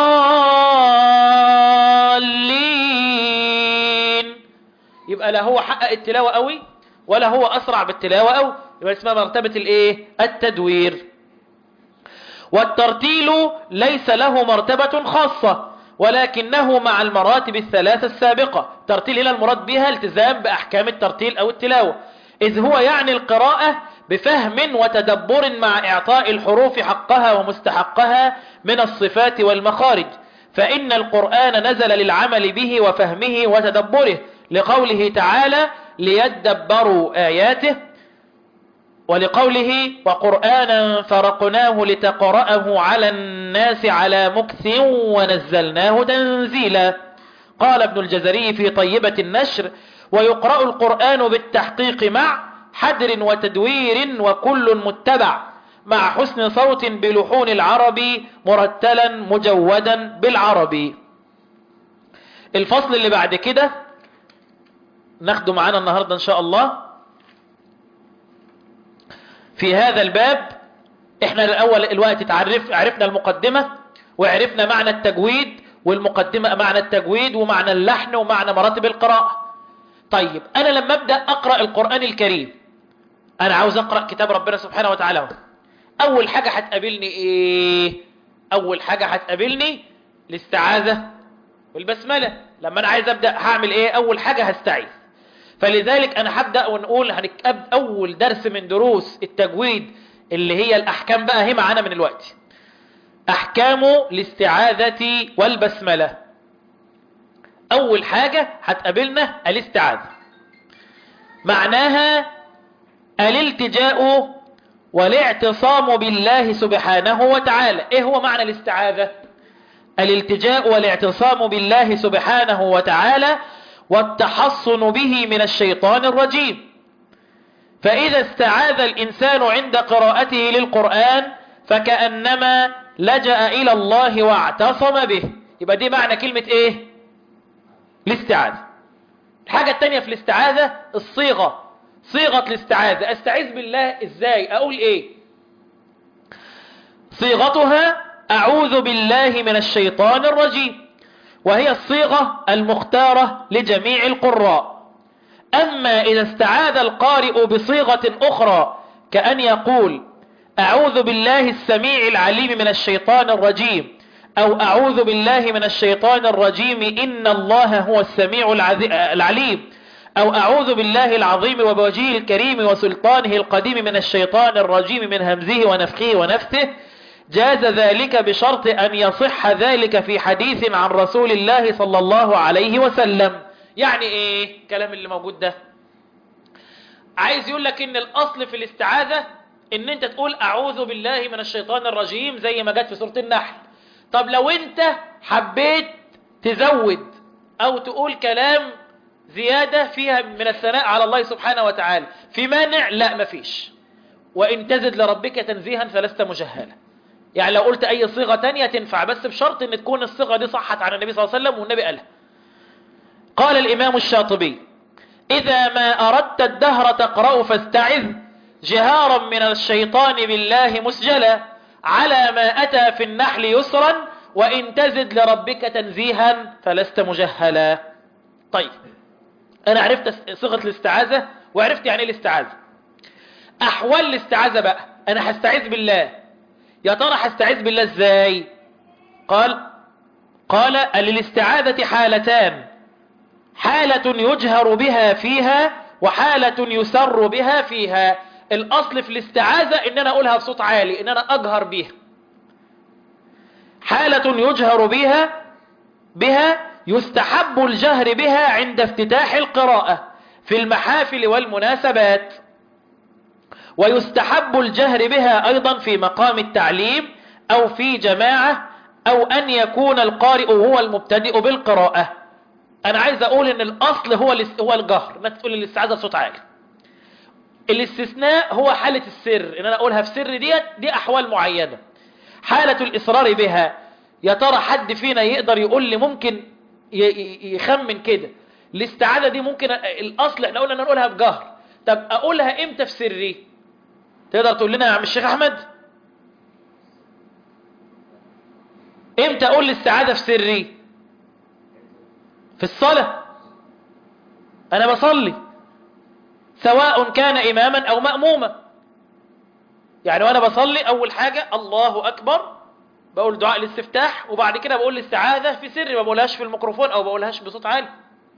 الضالين يبقى لا هو حقق التلاوة قوي ولا هو أسرع بالتلاوة قوي يبقى اسمها مرتبة الايه التدوير والترتيل ليس له مرتبة خاصة ولكنه مع المراتب الثلاثة السابقة ترتيل هنا المراد بها التزام بأحكام الترتيل أو التلاوة إذ هو يعني القراءة بفهم وتدبر مع إعطاء الحروف حقها ومستحقها من الصفات والمخارج فإن القرآن نزل للعمل به وفهمه وتدبره لقوله تعالى ليدبروا آياته ولقوله وقرآنا فرقناه لتقرأه على الناس على مكث ونزلناه تنزيلا قال ابن الجزري في طيبة النشر ويقرأ القرآن بالتحقيق مع حدر وتدوير وكل متبع مع حسن صوت بلحون العرب مرتلا مجودا بالعربي الفصل اللي بعد كده ناخده معانا النهاردة ان شاء الله في هذا الباب احنا الاول الوقت تعرف عرفنا المقدمة وعرفنا معنى التجويد والمقدمة معنى التجويد ومعنى اللحن ومعنى مراتب القراءة طيب انا لما ابدأ اقرأ القرآن الكريم انا عاوز اقرأ كتاب ربنا سبحانه وتعالى اول حاجة هتقابلني ايه اول حاجة هتقابلني الاستعاذة والبسملة لما انا عايز ابدأ هعمل ايه اول حاجة هستعيذ فلذلك انا هبدأ ونقول هنكتب اول درس من دروس التجويد اللي هي الاحكام بقى هي معانا من الوقت احكام الاستعاذة والبسملة اول حاجة هتقابلنا الاستعاذة معناها الالتجاء والاعتصام بالله سبحانه وتعالى ايه هو معنى الاستعاذة الالتجاء والاعتصام بالله سبحانه وتعالى والتحصن به من الشيطان الرجيم فإذا استعاذ الإنسان عند قراءته للقرآن فكأنما لجأ إلى الله واعتصم به يبقى دي معنى كلمة إيه الاستعاذة الحاجة التانية في الاستعاذة الصيغة صيغة الاستعاذة استعيذ بالله ازاي اقول ايه صيغتها اعوذ بالله من الشيطان الرجيم وهي الصيغة المختارة لجميع القراء اما اذا استعاذ القارئ بصيغة اخرى كأن يقول اعوذ بالله السميع العليم من الشيطان الرجيم او اعوذ بالله من الشيطان الرجيم ان الله هو السميع العليم او اعوذ بالله العظيم وبوجهه الكريم وسلطانه القديم من الشيطان الرجيم من همزه ونفخه ونفثه جاز ذلك بشرط ان يصح ذلك في حديث عن رسول الله صلى الله عليه وسلم يعني ايه الكلام اللي موجود ده عايز يقول لك ان الاصل في الاستعاذة ان انت تقول اعوذ بالله من الشيطان الرجيم زي ما جت في سورة النحل طب لو انت حبيت تزود او تقول كلام زيادة فيها من الثناء على الله سبحانه وتعالى في مانع لا مفيش وإن تزد لربك تنزيها فلست مجهلا يعني لو قلت أي صيغة تانية تنفع بس بشرط أن تكون الصيغة دي صحت عن النبي صلى الله عليه وسلم والنبي قالها قال الإمام الشاطبي إذا ما أردت الدهر تقرأ فاستعذ جهارا من الشيطان بالله مسجلا على ما أتى في النحل يسرا وإن تزد لربك تنزيها فلست مجهلا طيب انا عرفت صيغه الاستعاذه وعرفت يعني ايه الاستعاذه احوال الاستعاذه بقى انا هستعيذ بالله يا ترى هستعيذ بالله ازاي قال قال للاستعاذه حالتان حاله يجهر بها فيها وحاله يسر بها فيها الاصل في الاستعاذه ان انا اقولها بصوت عالي ان انا اجهر بيها حاله يجهر بها بها يستحب الجهر بها عند افتتاح القراءة في المحافل والمناسبات ويستحب الجهر بها أيضا في مقام التعليم أو في جماعة أو أن يكون القارئ هو المبتدئ بالقراءة أنا عايز أقول أن الأصل هو هو الجهر أنك تقول الاستعاذة بصوت عالي الاستثناء هو حالة السر إن أنا أقولها في سر ديت دي أحوال معينة حالة الإصرار بها يا ترى حد فينا يقدر يقول لي ممكن يخمن كده الاستعاذة دي ممكن الأصل احنا قلنا نقولها بجهر طب أقولها إمتى في سري تقدر تقول لنا يا عم الشيخ أحمد إمتى أقول الاستعاذة في سري في الصلاة أنا بصلي سواء كان إماما أو مأموما يعني وأنا بصلي أول حاجة الله أكبر بقول دعاء الاستفتاح وبعد كده بقول الاستعاذة في سر ما بقولهاش في الميكروفون او بقولهاش بصوت عالي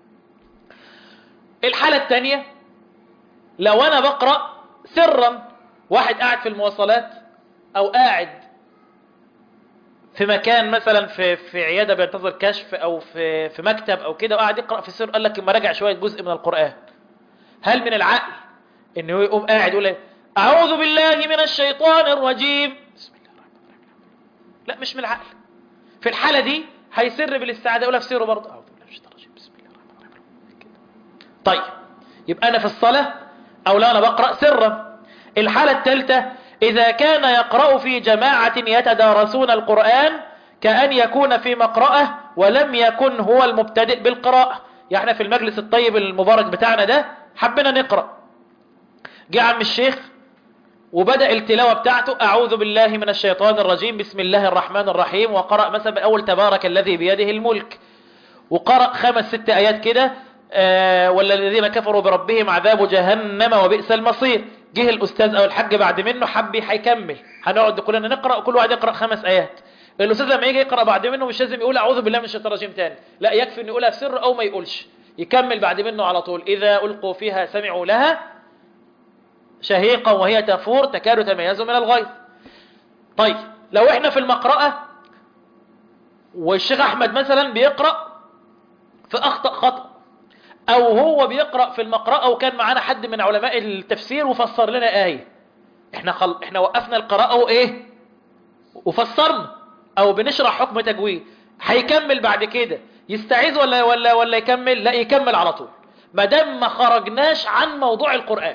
الحالة الثانية لو انا بقرأ سرا واحد قاعد في المواصلات او قاعد في مكان مثلا في في عيادة بينتظر كشف او في في مكتب او كده وقاعد يقرأ في سر قال لك اما راجع شوية جزء من القرآن هل من العقل انه يقوم قاعد يقول اعوذ بالله من الشيطان الرجيم بسم لا مش من العقل في الحالة دي هيسر بالاستعادة يقولها في سيره برضه أعوذ بالله من الشيطان الرجيم بسم الله الرحمن الرحيم طيب يبقى أنا في الصلاة أو لا أنا بقرأ سرا الحالة الثالثة إذا كان يقرأ في جماعة يتدارسون القرآن كأن يكون في مقرأة ولم يكن هو المبتدئ بالقراءة يعني في المجلس الطيب المبارك بتاعنا ده حبنا نقرأ جه عم الشيخ وبدأ التلاوة بتاعته أعوذ بالله من الشيطان الرجيم بسم الله الرحمن الرحيم وقرأ مثلا أول تبارك الذي بيده الملك وقرأ خمس ست آيات كده آه ولا الذين كفروا بربهم عذاب جهنم وبئس المصير جه الأستاذ أو الحاج بعد منه حبي هيكمل هنقعد كلنا نقرأ وكل واحد يقرأ خمس آيات الأستاذ لما يجي يقرأ بعد منه مش لازم يقول أعوذ بالله من الشيطان الرجيم تاني لا يكفي أن يقولها في سر أو ما يقولش يكمل بعد منه على طول إذا ألقوا فيها سمعوا لها شهيقا وهي تفور تكاد تميز من الغيظ طيب لو احنا في المقرأة والشيخ احمد مثلا بيقرأ في اخطأ خطأ او هو بيقرأ في المقرأة وكان معانا حد من علماء التفسير وفسر لنا آية احنا خل... احنا وقفنا القراءة وايه وفسرنا او بنشرح حكم تجويد هيكمل بعد كده يستعيذ ولا ولا ولا يكمل لا يكمل على طول ما دام ما خرجناش عن موضوع القرآن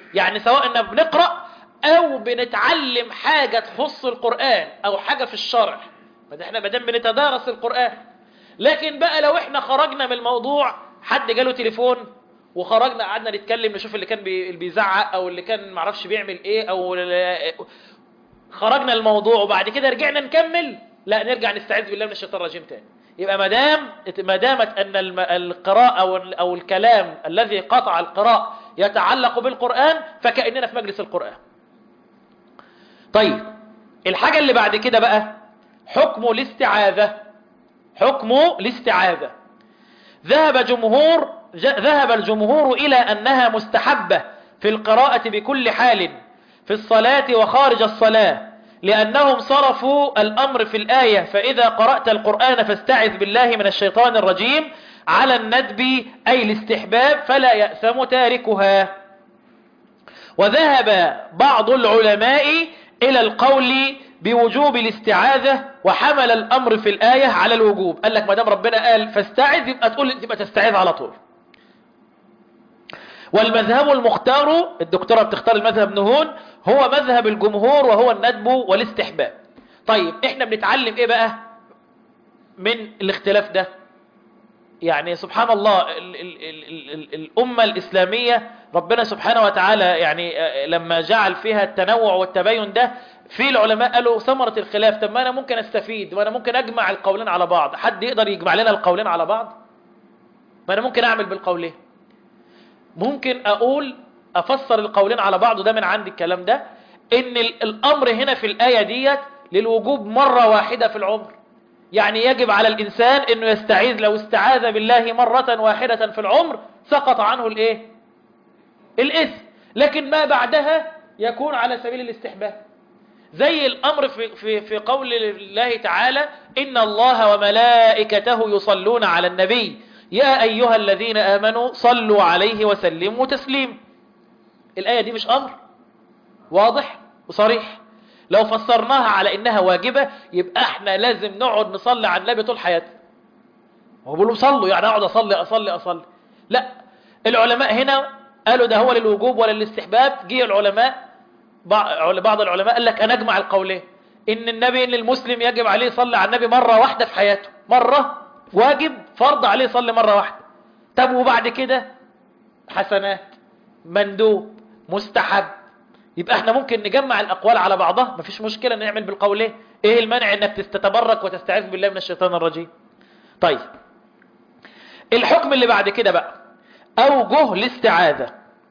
يعني سواء اننا بنقرأ او بنتعلم حاجة تخص القرآن او حاجة في الشرع ما احنا مادام بنتدارس القرآن لكن بقى لو احنا خرجنا من الموضوع حد جاله تليفون وخرجنا قعدنا نتكلم نشوف اللي كان بي... اللي بيزعق او اللي كان معرفش بيعمل ايه او خرجنا الموضوع وبعد كده رجعنا نكمل لا نرجع نستعيذ بالله من الشيطان الرجيم تاني يبقى ما دام ما دامت ان القراءه او او الكلام الذي قطع القراءه يتعلق بالقران فكاننا في مجلس القران طيب الحاجه اللي بعد كده بقى حكم الاستعاذه حكم الاستعاذه ذهب جمهور ذهب الجمهور إلى أنها مستحبة في القراءة بكل حال في الصلاة وخارج الصلاة لأنهم صرفوا الأمر في الآية فإذا قرأت القرآن فاستعذ بالله من الشيطان الرجيم على الندب أي الاستحباب فلا يأثم تاركها وذهب بعض العلماء إلى القول بوجوب الاستعاذة وحمل الأمر في الآية على الوجوب قال لك ما دام ربنا قال فاستعذ يبقى تقول يبقى تستعيذ على طول والمذهب المختار الدكتورة بتختار المذهب نهون هو مذهب الجمهور وهو الندب والاستحباب طيب احنا بنتعلم ايه بقى من الاختلاف ده يعني سبحان الله ال ال ال ال الأمة الإسلامية ربنا سبحانه وتعالى يعني لما جعل فيها التنوع والتباين ده في العلماء قالوا ثمرة الخلاف طب ما أنا ممكن أستفيد وأنا ممكن أجمع القولين على بعض حد يقدر يجمع لنا القولين على بعض ما أنا ممكن أعمل بالقولين ممكن أقول أفسر القولين على بعض وده من عندي الكلام ده إن الأمر هنا في الآية ديت للوجوب مرة واحدة في العمر يعني يجب على الإنسان أنه يستعيذ لو استعاذ بالله مرة واحدة في العمر سقط عنه الإيه الإثم لكن ما بعدها يكون على سبيل الاستحباب زي الأمر في, في, في قول الله تعالى إن الله وملائكته يصلون على النبي يا أيها الذين آمنوا صلوا عليه وسلموا تسليم الآية دي مش أمر واضح وصريح لو فسرناها على إنها واجبة يبقى احنا لازم نقعد نصلي على النبي طول حياتنا هو بيقولوا صلوا يعني اقعد أصلي أصلي أصلي لا العلماء هنا قالوا ده هو للوجوب ولا للاستحباب جه العلماء بعض العلماء قال لك أنا أجمع القولين إن النبي إن المسلم يجب عليه يصلي على النبي مرة واحدة في حياته مرة واجب فرض عليه يصلي مرة واحدة طب وبعد كده حسنات مندوب مستحب يبقى احنا ممكن نجمع الأقوال على بعضها مفيش مشكلة نعمل بالقولين ايه المانع انك تتبرك وتستعيذ بالله من الشيطان الرجيم طيب الحكم اللي بعد كده بقى أوجه الاستعاذة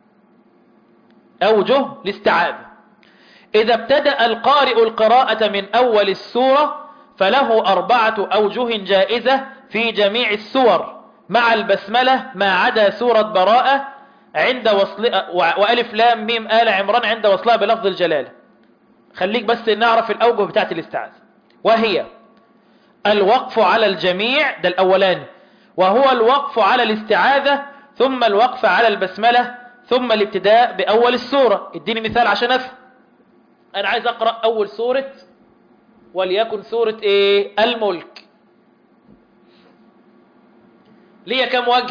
أوجه الاستعاذة إذا ابتدأ القارئ القراءة من أول السورة فله أربعة أوجه جائزة في جميع السور مع البسملة ما عدا سورة براءة عند وصل وألف لام ميم آل عمران عند وصلها بلفظ الجلالة خليك بس نعرف الأوجه بتاعت الاستعاذة وهي الوقف على الجميع ده الأولاني وهو الوقف على الاستعاذة ثم الوقف على البسملة ثم الابتداء بأول السورة اديني مثال عشان أفهم أنا عايز أقرأ أول سورة وليكن سورة إيه الملك ليه كم وجه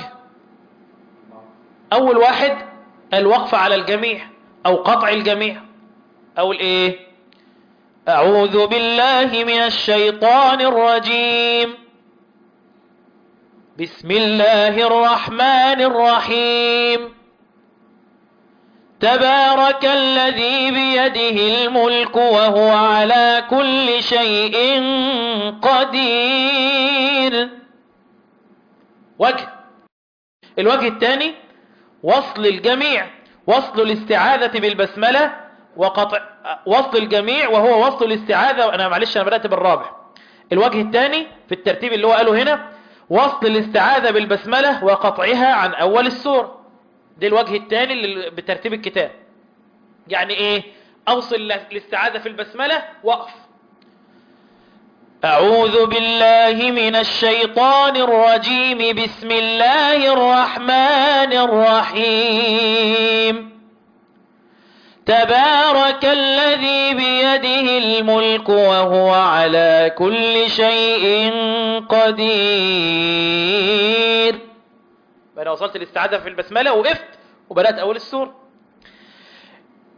أول واحد الوقف على الجميع أو قطع الجميع أو الإيه أعوذ بالله من الشيطان الرجيم بسم الله الرحمن الرحيم تبارك الذي بيده الملك وهو على كل شيء قدير وجه الوجه الثاني وصل الجميع وصل الاستعاذة بالبسملة وقطع وصل الجميع وهو وصل الاستعاذة انا معلش انا بدأت بالرابع الوجه الثاني في الترتيب اللي هو قاله هنا وصل الاستعاذة بالبسملة وقطعها عن اول السورة ده الوجه الثاني اللي بترتيب الكتاب يعني ايه اوصل الاستعاذة في البسملة وقف أعوذ بالله من الشيطان الرجيم بسم الله الرحمن الرحيم تبارك الذي بيده الملك وهو على كل شيء قدير أنا وصلت الاستعاذة في البسملة وقفت وبدأت أول السورة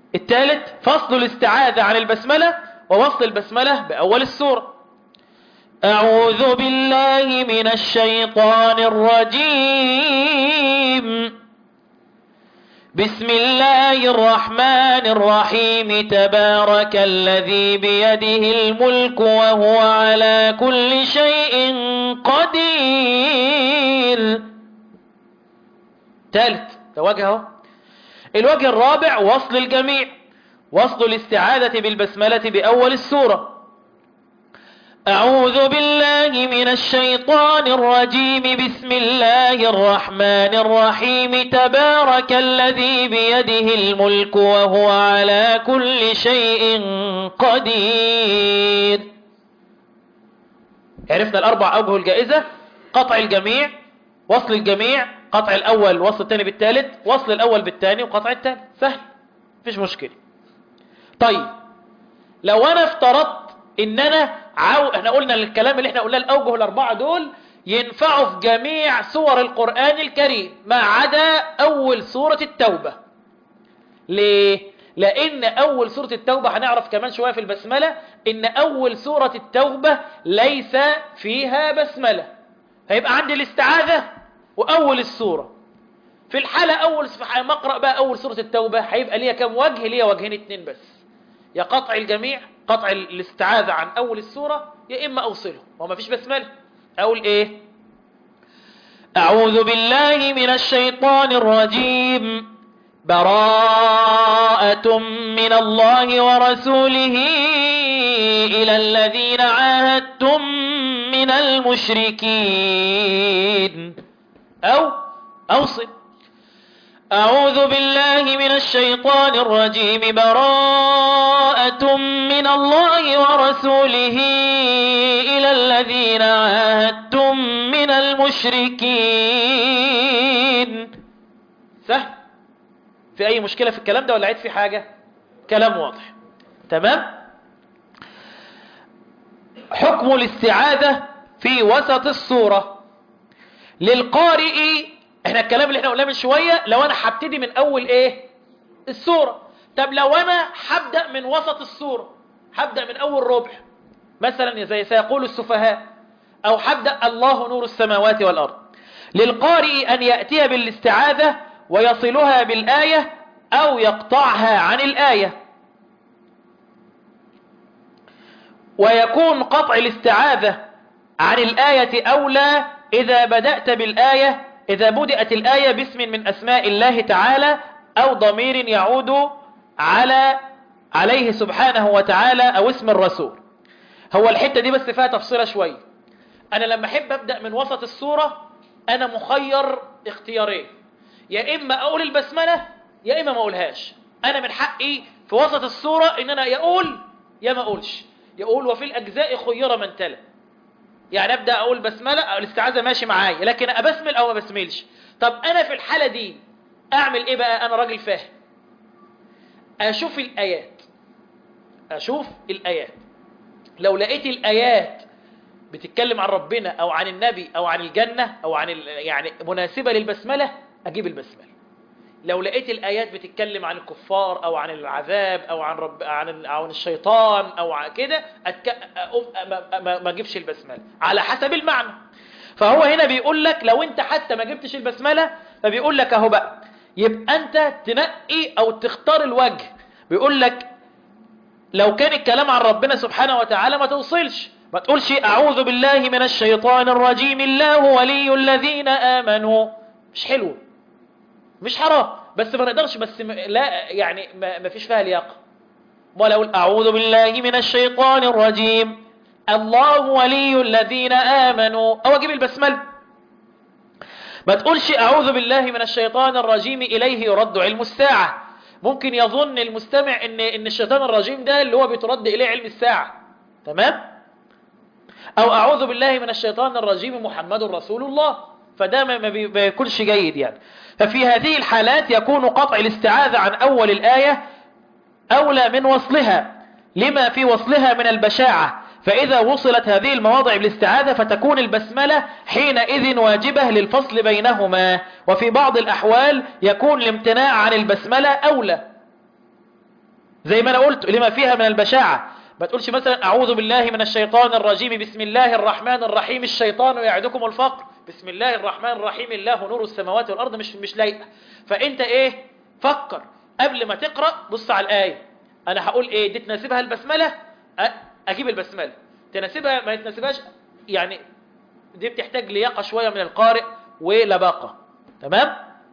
الثالث فصل الاستعاذة عن البسملة ووصل البسملة بأول السورة أعوذ بالله من الشيطان الرجيم بسم الله الرحمن الرحيم تبارك الذي بيده الملك وهو على كل شيء قدير ثالث ده وجه اهو الوجه الرابع وصل الجميع وصل الاستعاذة بالبسملة بأول السورة أعوذ بالله من الشيطان الرجيم بسم الله الرحمن الرحيم تبارك الذي بيده الملك وهو على كل شيء قدير عرفنا الأربع أوجه الجائزة قطع الجميع وصل الجميع قطع الأول وصل الثاني بالثالث وصل الأول بالثاني وقطع الثالث سهل مفيش مشكلة طيب لو أنا افترضت إن أنا عاو... احنا قلنا الكلام اللي احنا قلناه الأوجه الأربعة دول ينفعوا في جميع سور القرآن الكريم ما عدا أول سورة التوبة ليه؟ لأن أول سورة التوبة هنعرف كمان شوية في البسملة إن أول سورة التوبة ليس فيها بسملة هيبقى عندي الاستعاذة وأول السورة في الحالة أول ما أقرأ بقى أول سورة التوبة هيبقى ليا كم وجه ليا وجهين اتنين بس يا قطع الجميع قطع الاستعاذة عن أول السورة يا إما أوصله وما فيش بسملة أقول إيه أعوذ بالله من الشيطان الرجيم براءة من الله ورسوله إلى الذين عاهدتم من المشركين أو أوصل أعوذ بالله من الشيطان الرجيم براءة من الله ورسوله إلى الذين عاهدتم من المشركين سهل في أي مشكلة في الكلام ده ولا عيد في حاجة كلام واضح تمام حكم الاستعاذة في وسط الصورة للقارئ احنا الكلام اللي احنا قلناه من شوية لو انا هبتدي من اول ايه السورة طب لو انا هبدأ من وسط السورة هبدأ من اول ربع مثلا زي سيقول السفهاء او هبدأ الله نور السماوات والارض للقارئ ان يأتي بالاستعاذة ويصلها بالآية او يقطعها عن الآية ويكون قطع الاستعاذة عن الآية أولى إذا بدأت بالآية إذا بدأت الآية باسم من أسماء الله تعالى أو ضمير يعود على عليه سبحانه وتعالى أو اسم الرسول هو الحتة دي بس فيها تفصيلة شوية أنا لما أحب أبدأ من وسط السورة أنا مخير اختيارين يا إما أقول البسملة يا إما ما أقولهاش أنا من حقي في وسط السورة إن أنا يقول يا ما أقولش يقول وفي الأجزاء خير من تلا يعني أبدأ أقول بسملة أو الاستعاذة ماشي معايا لكن أبسمل أو ما بسملش طب أنا في الحالة دي أعمل إيه بقى أنا راجل فاهم أشوف الآيات أشوف الآيات لو لقيت الآيات بتتكلم عن ربنا أو عن النبي أو عن الجنة أو عن ال... يعني مناسبة للبسملة أجيب البسملة لو لقيت الآيات بتتكلم عن الكفار أو عن العذاب أو عن رب عن عن الشيطان أو عن كده أتك... أقوم ما, ما, ما أجيبش البسملة على حسب المعنى فهو هنا بيقول لك لو أنت حتى ما جبتش البسملة فبيقول لك أهو بقى يبقى أنت تنقي أو تختار الوجه بيقول لك لو كان الكلام عن ربنا سبحانه وتعالى ما توصلش ما تقولش أعوذ بالله من الشيطان الرجيم الله ولي الذين آمنوا مش حلو مش حرام بس ما نقدرش بس م... لا يعني ما... ما فيش فيها لياقه ولا اقول اعوذ بالله من الشيطان الرجيم الله ولي الذين امنوا او اجيب البسمله ما تقولش اعوذ بالله من الشيطان الرجيم اليه يرد علم الساعه ممكن يظن المستمع ان ان الشيطان الرجيم ده اللي هو بيترد اليه علم الساعه تمام او اعوذ بالله من الشيطان الرجيم محمد رسول الله فده ما بيكونش جيد يعني ففي هذه الحالات يكون قطع الاستعاذة عن أول الآية أولى من وصلها لما في وصلها من البشاعة فإذا وصلت هذه المواضع بالاستعاذة فتكون البسملة حينئذ واجبة للفصل بينهما وفي بعض الأحوال يكون الامتناع عن البسملة أولى زي ما انا قلت لما فيها من البشاعة ما تقولش مثلا اعوذ بالله من الشيطان الرجيم بسم الله الرحمن الرحيم الشيطان يعدكم الفقر بسم الله الرحمن الرحيم الله نور السماوات والارض مش مش لايقه فانت ايه فكر قبل ما تقرا بص على الايه انا هقول ايه دي تناسبها البسمله أ- اجيب البسمله تناسبها ما تناسبهاش يعني دي بتحتاج لياقه شويه من القارئ ولباقه تمام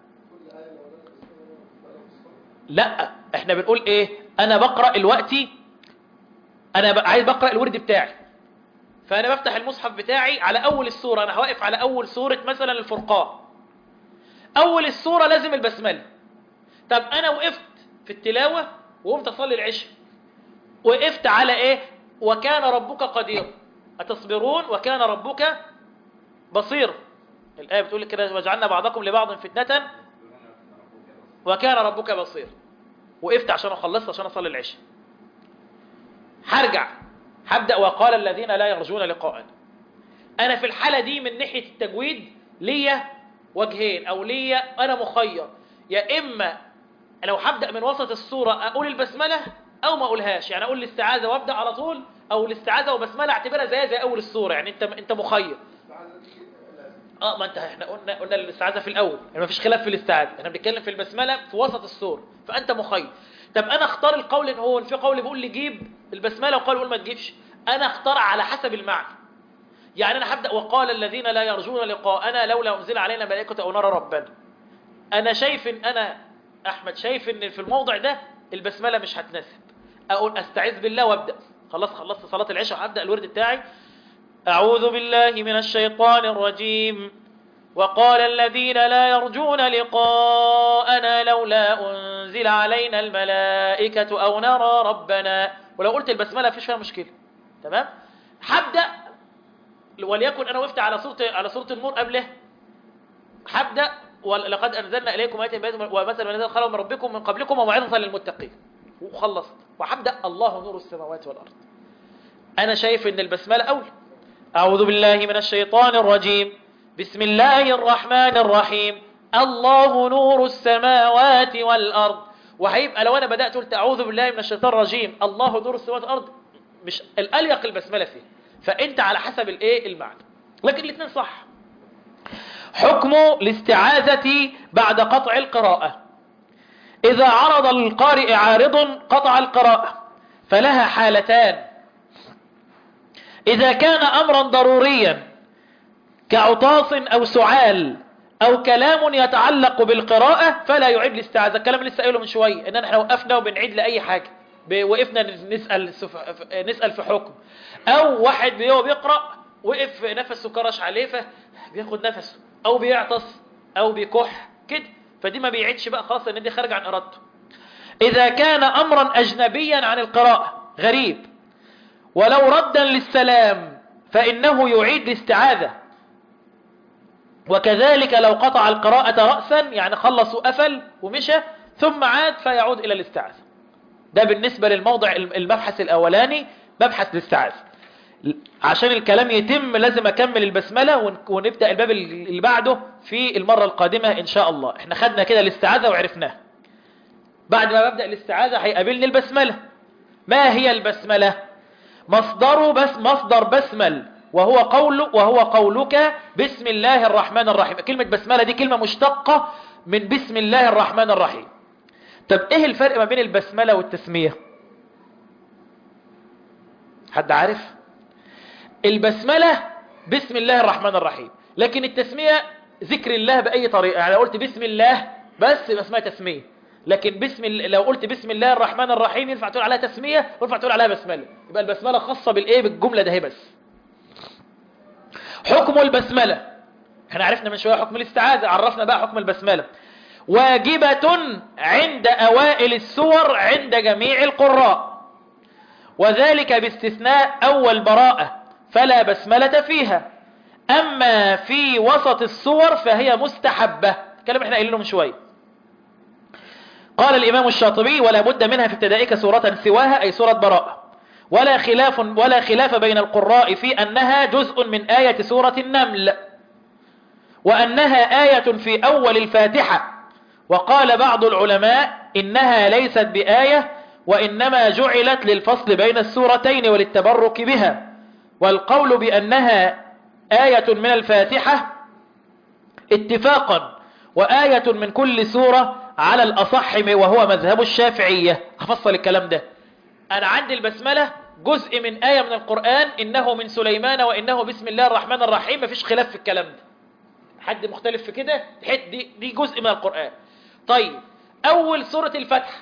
لا احنا بنقول ايه انا بقرا الوقتي انا ب... عايز بقرا الورد بتاعي فانا بفتح المصحف بتاعي على اول السوره انا واقف على اول سوره مثلا الفرقان اول السوره لازم البسمله طب انا وقفت في التلاوه وقمت اصلي العشاء وقفت على ايه وكان ربك قدير اتصبرون وكان ربك بصير الايه بتقول كده وجعلنا بعضكم لبعض فتنه وكان ربك بصير وقفت عشان اخلص عشان اصلي العشاء هرجع هبدا وقال الذين لا يرجون لقاءنا انا في الحاله دي من ناحيه التجويد ليا وجهين او ليا انا مخير يا اما لو هبدا من وسط السوره اقول البسمله او ما اقولهاش يعني اقول الاستعاذه وابدا على طول او الاستعاذه وبسمله اعتبرها زي زي اول السوره يعني انت انت مخير اه ما انت احنا قلنا قلنا الاستعاذه في الاول يعني ما فيش خلاف في الاستعاذه احنا بنتكلم في البسمله في وسط السوره فانت مخير طب انا اختار القول ان هو في قول بيقول لي جيب البسمله وقال بيقول ما تجيبش انا اختار على حسب المعنى يعني انا هبدا وقال الذين لا يرجون لقاءنا لولا انزل علينا ملائكه او نرى ربنا انا شايف ان انا احمد شايف ان في الموضع ده البسمله مش هتناسب اقول استعيذ بالله وابدا خلاص خلصت صلاه العشاء هبدا الورد بتاعي أعوذ بالله من الشيطان الرجيم وقال الذين لا يرجون لقاءنا لولا أنزل علينا الملائكة أو نرى ربنا ولو قلت البسملة فيش فيها مشكلة تمام هبدأ وليكن أنا وقفت على صورة على صورة النور قبله هبدأ ولقد أنزلنا إليكم آيات بينات ومثل من الذين خلوا من ربكم من قبلكم وموعظة للمتقين وخلصت وهبدأ الله نور السماوات والأرض أنا شايف إن البسملة أولى أعوذ بالله من الشيطان الرجيم بسم الله الرحمن الرحيم الله نور السماوات والأرض وهيبقى لو أنا بدأت قلت أعوذ بالله من الشيطان الرجيم الله نور السماوات والأرض مش الأليق البسملة فيه فأنت على حسب الإيه المعنى لكن الاثنين صح حكم الاستعاذة بعد قطع القراءة إذا عرض القارئ عارض قطع القراءة فلها حالتان إذا كان أمرا ضروريا كعطاس أو سعال أو كلام يتعلق بالقراءة فلا يعيد الاستعاذة الكلام اللي لسه قايله من شوية إننا احنا وقفنا وبنعيد لأي حاجة ب- وقفنا نسأل سف... نسأل في حكم أو واحد هو بيقرأ وقف نفسه كرش عليه فبياخد نفسه أو بيعطس أو بيكح كده فدي ما بيعيدش بقى خلاص لأن دي خارج عن إرادته إذا كان أمرا أجنبيا عن القراءة غريب ولو ردا للسلام فإنه يعيد الاستعاذة وكذلك لو قطع القراءة رأسا يعني خلص وقفل ومشى ثم عاد فيعود إلى الاستعاذة ده بالنسبة للموضع المبحث الأولاني مبحث الاستعاذة عشان الكلام يتم لازم أكمل البسملة ون- ونبدأ الباب اللي بعده في المرة القادمة إن شاء الله احنا خدنا كده الاستعاذة وعرفناها بعد ما ببدأ الاستعاذة هيقابلني البسملة ما هي البسملة مصدر بس مصدر بسمل وهو قول وهو قولك بسم الله الرحمن الرحيم كلمة بسملة دي كلمة مشتقة من بسم الله الرحمن الرحيم طب ايه الفرق ما بين البسملة والتسمية حد عارف البسملة بسم الله الرحمن الرحيم لكن التسمية ذكر الله بأي طريقة يعني لو قلت بسم الله بس يبقى اسمها تسمية لكن بسم ال- لو قلت بسم الله الرحمن الرحيم ينفع تقول عليها تسمية وينفع تقول عليها بسملة يبقى البسملة خاصة بالايه بالجملة ده هي بس حكم البسملة احنا عرفنا من شوية حكم الاستعاذة عرفنا بقى حكم البسملة واجبة عند أوائل السور عند جميع القراء وذلك باستثناء أول براءة فلا بسملة فيها أما في وسط السور فهي مستحبة كلام احنا قايلينه من شوية قال الإمام الشاطبي ولا بد منها في ابتدائك سورة سواها أي سورة براءة ولا خلاف ولا خلاف بين القراء في أنها جزء من آية سورة النمل وأنها آية في أول الفاتحة وقال بعض العلماء إنها ليست بآية وإنما جعلت للفصل بين السورتين وللتبرك بها والقول بأنها آية من الفاتحة اتفاقا وآية من كل سورة على الأصح وهو مذهب الشافعية هفصل الكلام ده أنا عندي البسملة جزء من آية من القرآن إنه من سليمان وإنه بسم الله الرحمن الرحيم مفيش خلاف في الكلام ده حد مختلف في كده دي, دي جزء من القرآن طيب أول سورة الفتح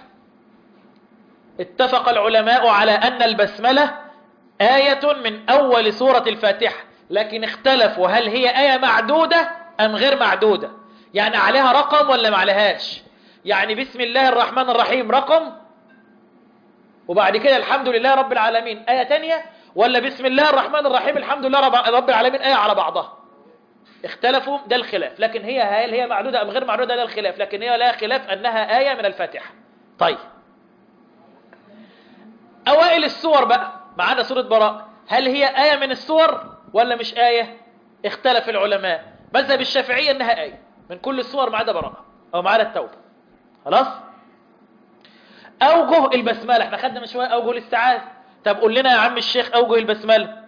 اتفق العلماء على أن البسملة آية من أول سورة الفاتحة لكن اختلفوا هل هي آية معدودة أم غير معدودة يعني عليها رقم ولا ما عليهاش يعني بسم الله الرحمن الرحيم رقم وبعد كده الحمد لله رب العالمين آية تانية ولا بسم الله الرحمن الرحيم الحمد لله رب العالمين آية على بعضها اختلفوا ده الخلاف لكن هي هل هي معدودة أم غير معدودة ده الخلاف لكن هي لا خلاف أنها آية من الفاتحة طيب أوائل السور بقى معانا سورة براء هل هي آية من السور ولا مش آية اختلف العلماء مذهب الشافعية أنها آية من كل السور ما عدا براءة أو ما عدا التوبة خلاص أوجه البسملة احنا خدنا من شوية أوجه الاستعاذة طب قول لنا يا عم الشيخ أوجه البسملة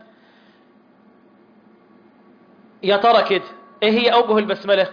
يا ترى كده ايه هي أوجه البسملة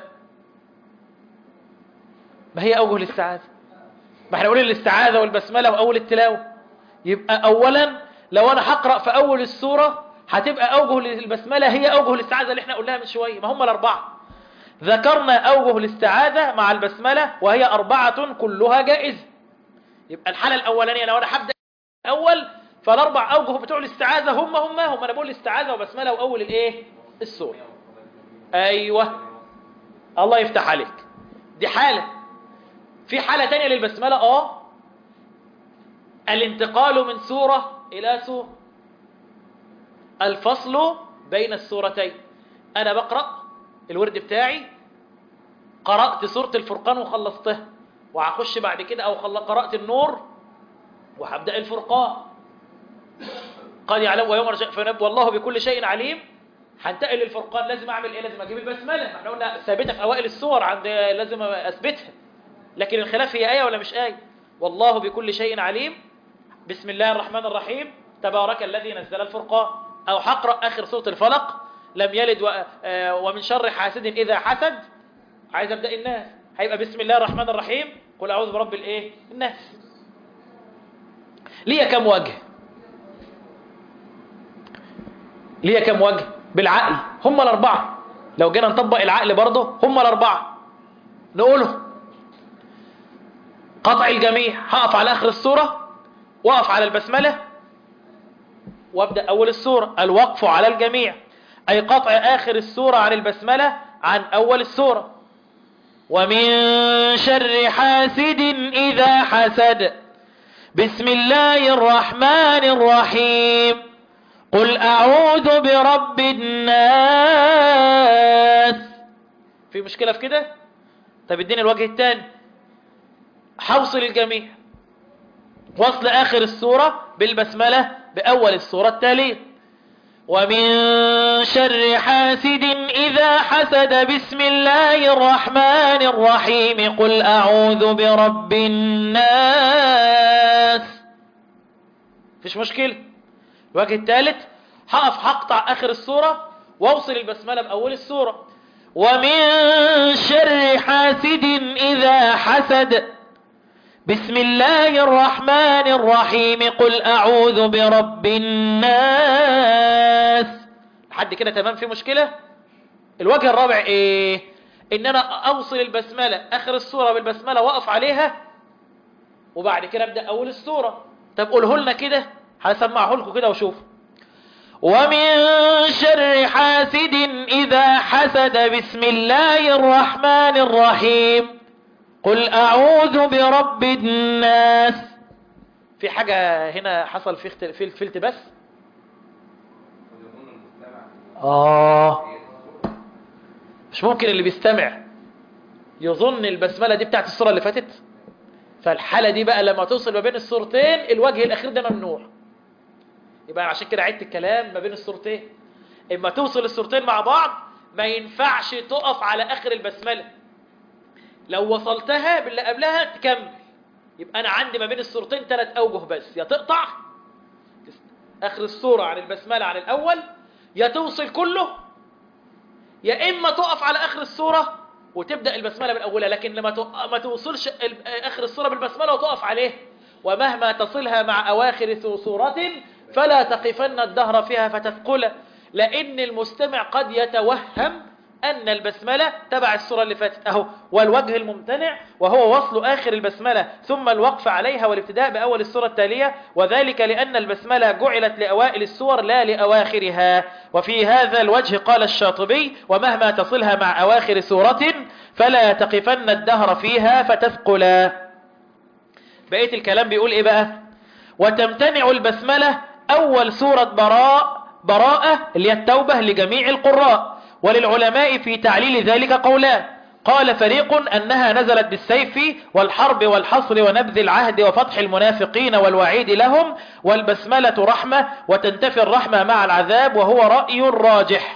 ما هي أوجه الاستعاذة ما احنا قولي الاستعاذة والبسملة وأول التلاوة يبقى أولا لو أنا هقرأ في أول السورة هتبقى أوجه البسملة هي أوجه الاستعاذة اللي احنا قلناها من شوية ما هم الأربعة ذكرنا أوجه الاستعاذة مع البسملة وهي أربعة كلها جائزة يبقى الحالة الأولانية لو أنا هبدأ أول فالأربع أوجه بتوع الاستعاذة هم هم هم أنا بقول الاستعاذة وبسملة وأول الإيه السورة أيوة الله يفتح عليك دي حالة في حالة تانية للبسملة آه الانتقال من سورة إلى سورة الفصل بين السورتين أنا بقرأ الورد بتاعي قرأت سورة الفرقان وخلصتها وهخش بعد كده أو قرأت النور وهبدأ الفرقان قد يعلم ويوم رجاء فنب والله بكل شيء عليم هنتقل للفرقان لازم أعمل إيه لازم أجيب البسملة احنا قلنا ثابتة في أوائل السور عند لازم أثبتها لكن الخلاف هي آية ولا مش آية والله بكل شيء عليم بسم الله الرحمن الرحيم تبارك الذي نزل الفرقان أو هقرأ آخر سورة الفلق لم يلد و... آه ومن شر حاسد إذا حسد عايز أبدأ الناس هيبقى بسم الله الرحمن الرحيم قل أعوذ برب الإيه الناس ليه كم وجه ليه كم وجه بالعقل هم الأربعة لو جينا نطبق العقل برضه هم الأربعة نقوله قطع الجميع هقف على آخر السورة وقف على البسملة وابدأ أول السورة الوقف على الجميع أي قطع آخر السورة عن البسملة عن أول السورة ومن شر حاسد إذا حسد بسم الله الرحمن الرحيم قل أعوذ برب الناس في مشكلة في كده طب اديني الوجه الثاني حوصل الجميع وصل آخر السورة بالبسملة بأول السورة التالية ومن شر حاسد إذا حسد بسم الله الرحمن الرحيم قل أعوذ برب الناس فيش مشكلة الوجه الثالث هقف هقطع آخر السورة واوصل البسملة بأول السورة ومن شر حاسد إذا حسد بسم الله الرحمن الرحيم قل أعوذ برب الناس لحد كده تمام في مشكلة الوجه الرابع ايه ان انا اوصل البسملة اخر السورة بالبسملة واقف عليها وبعد كده ابدأ اول السورة طب قوله لنا كده هسمعه لكم كده وشوف ومن شر حاسد إذا حسد بسم الله الرحمن الرحيم قل أعوذ برب الناس في حاجة هنا حصل في اختل... في, في التباس آه مش ممكن اللي بيستمع يظن البسملة دي بتاعت الصورة اللي فاتت فالحالة دي بقى لما توصل ما بين الصورتين الوجه الأخير ده ممنوع يبقى عشان كده عدت الكلام ما بين الصورتين اما توصل الصورتين مع بعض ما ينفعش تقف على آخر البسملة لو وصلتها باللي قبلها تكمل يبقى أنا عندي ما بين الصورتين ثلاث أوجه بس يا تقطع آخر الصورة عن البسملة عن الأول يا توصل كله يا إما تقف على آخر الصورة وتبدأ البسملة من أولها لكن لما تو- ما توصلش ال- آخر الصورة بالبسملة وتقف عليه ومهما تصلها مع أواخر سورة فلا تقفن الدهر فيها فتثقل لأن المستمع قد يتوهم أن البسملة تبع السورة اللي فاتت أهو والوجه الممتنع وهو وصل آخر البسملة ثم الوقف عليها والابتداء بأول السورة التالية وذلك لأن البسملة جعلت لأوائل السور لا لأواخرها وفي هذا الوجه قال الشاطبي ومهما تصلها مع أواخر سورة فلا تقفن الدهر فيها فتثقلا بقية الكلام بيقول إيه بقى وتمتنع البسملة أول سورة براء براءة اللي هي التوبة لجميع القراء وللعلماء في تعليل ذلك قولان قال فريق أنها نزلت بالسيف والحرب والحصر ونبذ العهد وفتح المنافقين والوعيد لهم والبسملة رحمة وتنتفي الرحمة مع العذاب وهو رأي راجح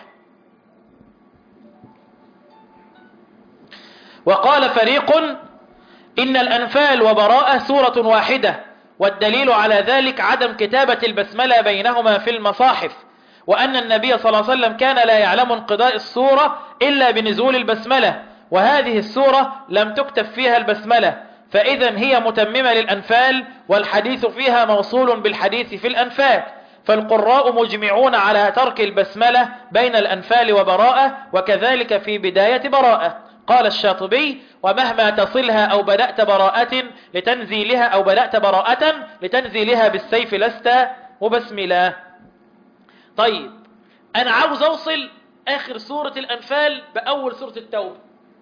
وقال فريق إن الأنفال وبراءة سورة واحدة والدليل على ذلك عدم كتابة البسملة بينهما في المصاحف وأن النبي صلى الله عليه وسلم كان لا يعلم انقضاء السورة إلا بنزول البسملة وهذه السورة لم تكتب فيها البسملة فإذا هي متممة للأنفال والحديث فيها موصول بالحديث في الأنفال فالقراء مجمعون على ترك البسملة بين الأنفال وبراءة وكذلك في بداية براءة قال الشاطبي ومهما تصلها أو بدأت براءة لتنزيلها أو بدأت براءة لتنزيلها بالسيف لست مبسملا طيب أنا عاوز أوصل آخر سورة الأنفال بأول سورة التوبة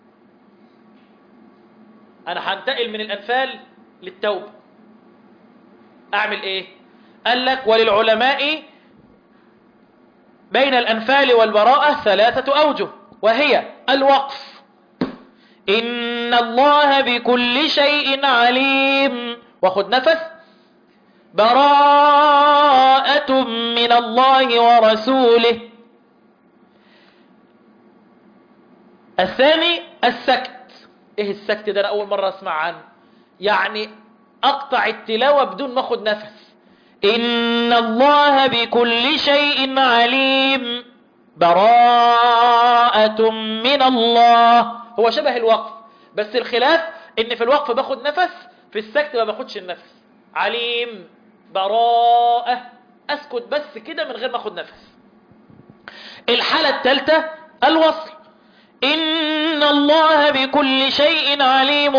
أنا هنتقل من الأنفال للتوبة أعمل إيه قال لك وللعلماء بين الأنفال والبراءة ثلاثة أوجه وهي الوقف إن الله بكل شيء عليم وخد نفس براءة من الله ورسوله الثاني السكت ايه السكت ده انا اول مرة اسمع عنه يعني اقطع التلاوة بدون ما اخد نفس إن الله بكل شيء عليم براءة من الله هو شبه الوقف بس الخلاف ان في الوقف باخد نفس في السكت ما باخدش النفس عليم براءة اسكت بس كده من غير ما اخد نفس الحالة الثالثة الوصل إن الله بكل شيء عليم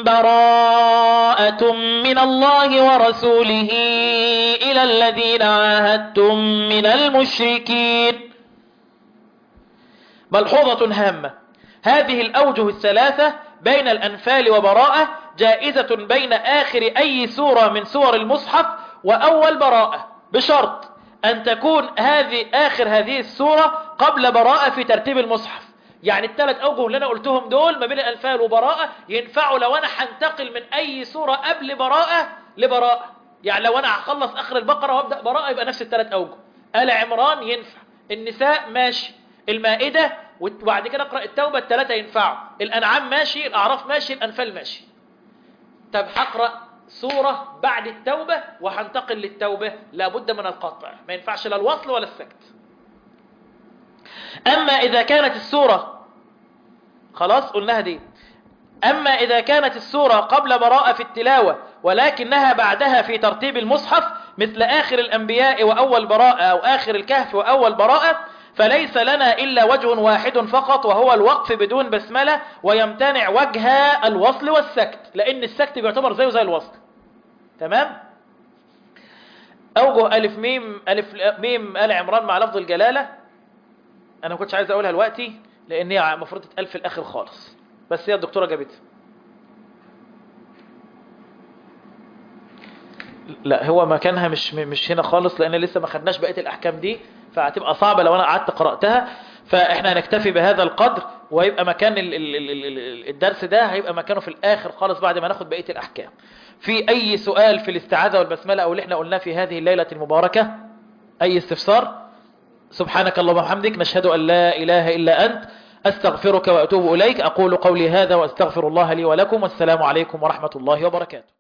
براءة من الله ورسوله إلى الذين عاهدتم من المشركين ملحوظة هامة هذه الأوجه الثلاثة بين الأنفال وبراءة جائزة بين آخر أي سورة من سور المصحف وأول براءة بشرط أن تكون هذه آخر هذه السورة قبل براءة في ترتيب المصحف يعني الثلاث أوجه اللي أنا قلتهم دول ما بين الأنفال وبراءة ينفعوا لو أنا هنتقل من أي سورة قبل براءة لبراءة يعني لو أنا هخلص آخر البقرة وأبدأ براءة يبقى نفس الثلاث أوجه آل عمران ينفع النساء ماشي المائدة وبعد كده اقرأ التوبة الثلاثة ينفعوا الأنعام ماشي الأعراف ماشي الأنفال ماشي طب هقرأ سورة بعد التوبة وهنتقل للتوبة لابد من القطع ما ينفعش لا الوصل ولا السكت أما إذا كانت السورة خلاص قلناها دي أما إذا كانت السورة قبل براءة في التلاوة ولكنها بعدها في ترتيب المصحف مثل آخر الأنبياء وأول براءة أو آخر الكهف وأول براءة فليس لنا إلا وجه واحد فقط وهو الوقف بدون بسملة ويمتنع وجه الوصل والسكت لأن السكت بيعتبر زيه زي الوصل تمام أوجه ألف ميم ألف ميم آل عمران مع لفظ الجلالة أنا ما كنتش عايز أقولها دلوقتي لأن هي المفروض تتقال في الآخر خالص بس هي الدكتورة جابتها لا هو مكانها مش مش هنا خالص لأن لسه ما خدناش بقية الأحكام دي فهتبقى صعبة لو أنا قعدت قرأتها فإحنا هنكتفي بهذا القدر ويبقى مكان ال ال ال ال الدرس ده هيبقى مكانه في الآخر خالص بعد ما ناخد بقية الأحكام في أي سؤال في الاستعاذة والبسملة أو اللي احنا قلناه في هذه الليلة المباركة أي استفسار سبحانك اللهم وبحمدك نشهد أن لا إله إلا أنت أستغفرك وأتوب إليك أقول قولي هذا وأستغفر الله لي ولكم والسلام عليكم ورحمة الله وبركاته